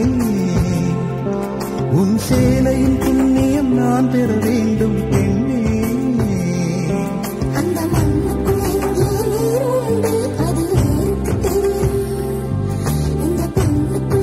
உன் சேலையின் புண்ணியம் நான் பெற வேண்டும் பெண்ணே அந்த மண்ணுக்குள் எங்கே நீர் உண்டு அது வேருக்கு தெரியும் இந்த பெண்ணுக்குள்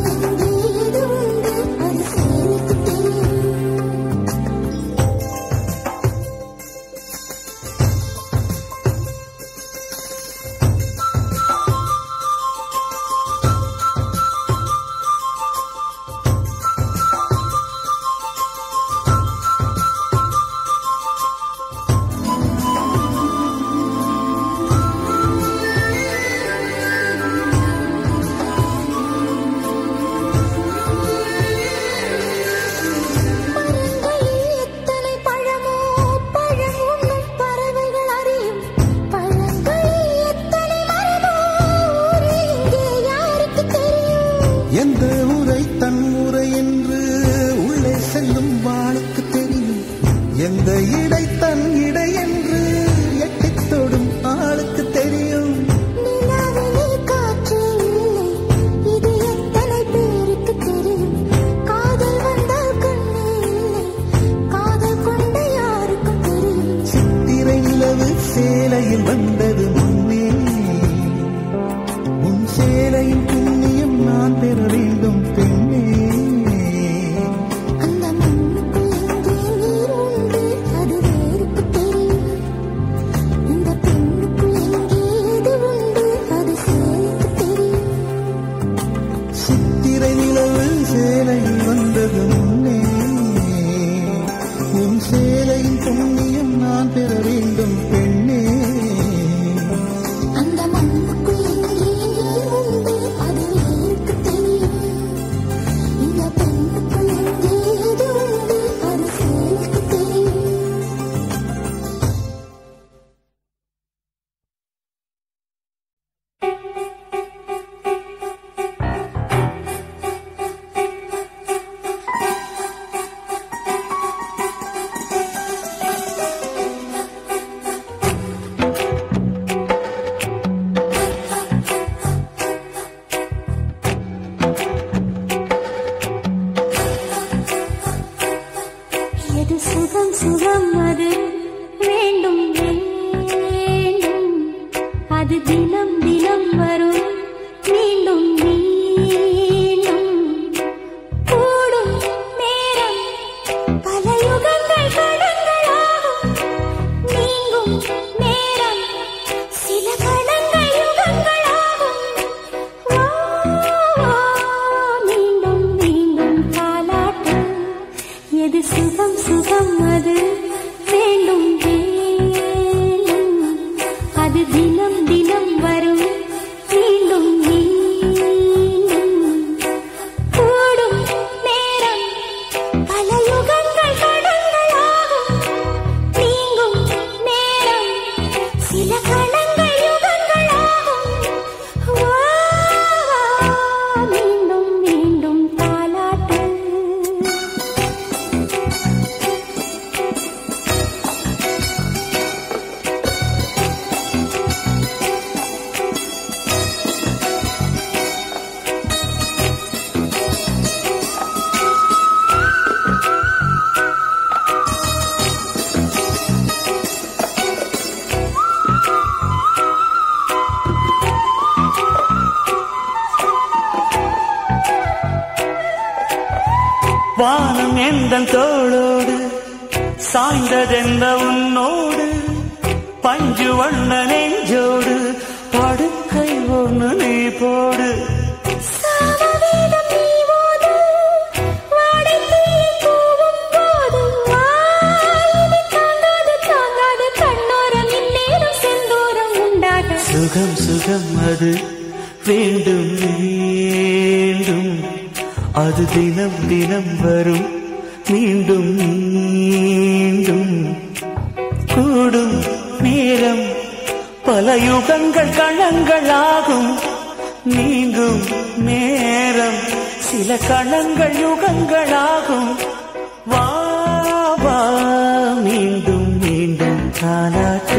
எந்த இடை தன் இடை என்று எட்டித் தொடும் ஆளுக்கு தெரியும் நிலாவிலே காற்றே இல்லை இது எத்தனை பேருக்கு தெரியும் காதல் வந்தால் கண்ணே இல்லை காதல் கொண்ட யாருக்கும் தெரியும் சித்திரை நிலவு சேலையில் வந்தது முன்னே உன் சேலையின் புண்ணியம் நான் பெற வேண்டும் பெண்ணே அந்த மண்ணுக்குள் எங்கே நீர் உண்டு அது வேருக்கு தெரியும் இந்த பெண்ணுக்குள் எங்கே எது உண்டு அது சேலுக்கு தெரியும் சித்திரை நிலவு சேலையில் வந்தது முன்னே உன் சேலையின் புண்ணியம் நான் பெற வேண்டும் பெண்ணே அந்த மண்ணுக்குள் எங்கே நீர் உண்டு அது வேருக்கு தெரியும் இந்த பெண்ணுக்குள் எங்கே எது உண்டு அது சேலுக்கு தெரியும் எது சுகம் சுகம் அது வேண்டும் வேண்டும் அது தினம் தினம் வரும் மீண்டும் மீண்டும் கூடும் நேரம் பல யுகங்கள் கடங்களாகும் நீங்கும் நேரம் சில கடங்கள் யுகங்களாகும் வா, வா, மீண்டும் மீண்டும் தாலாட்டு எது சுகம் சுகம் அது வேண்டும் வேண்டும் அது தினம் தினம் வரும் மீண்டும் மீண்டும் கூடும் நேரம் பல யுகங்கள் கடங்களாகும் நீங்கும் நேரம் சில கணங்கள் யுகங்களாகும் வா, வா, மீண்டும் மீண்டும் தாலாட்டு வானம் எந்த தோளோடு சாய்ந்ததெந்த உன்னோடு பஞ்சு வண்ண நெஞ்சோடு படுக்கை ஒண்ணு நீ போடு சாமவேதம் நீ ஓது, வாடைத்தீயை கூவும் போது, வாயினி தாங்காது, தாங்காது, கண்ணோரம் இந்நேரம் செந்தூரம் உண்டாக. சுகம் சுகம் அது வேண்டும் வேண்டும் அது தினம் தினம் வரும் மீண்டும் மீண்டும் கூடும் நேரம் பல யுகங்கள் கணங்களாகும் நீங்கும் நேரம் சில கணங்கள் யுகங்களாகும் வா வா மீண்டும் மீண்டும் தாலாட்டு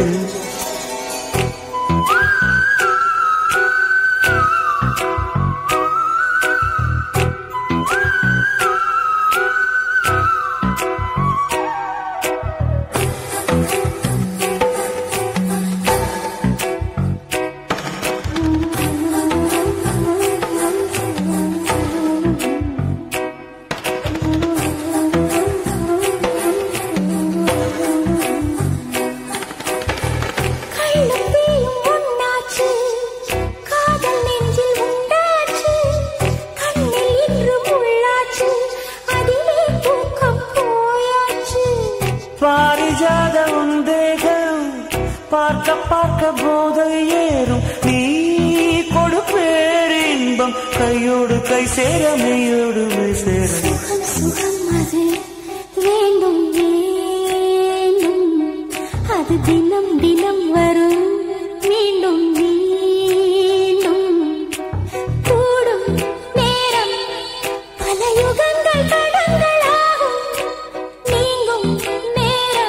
கள்ளும் தீயும் ஒண்ணாச்சு, காதல் நெஞ்சில் உண்டாச்சு, கண்ணில் இன்று முள்ளாச்சு, அதிலே தூக்கம் போயாச்சு பாரிஜாத உன் தேகம் பார்க்க பார்க்க போதை ஏறும் நீ கொடு பேரின்பம் கையோடு கை சேர மெய்யோடு மெய் சேர சுகம் சுகம் அது வேண்டும் வேண்டும் அது தினம் தினம் வரும் மீண்டும் மீண்டும் கூடும் நேரம் பல யுகங்கள் கடங்களாகும் நீங்கும் நேரம்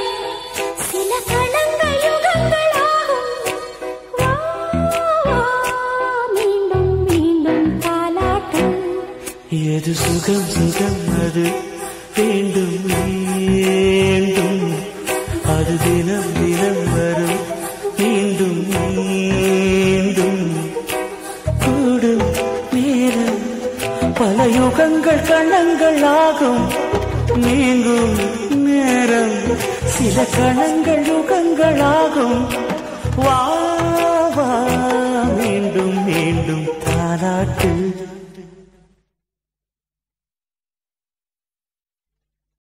எது சுகம் சுகம் அது வேண்டும் வேண்டும் அது தினம் தினம் வரும் மீண்டும் மீண்டும் கூடும் நேரம் பல யுகங்கள் கணங்கள் ஆகும் நீங்கும் நேரம் சில கணங்கள் யுகங்கள் ஆகும் வா வா மீண்டும் மீண்டும் தாலாட்டு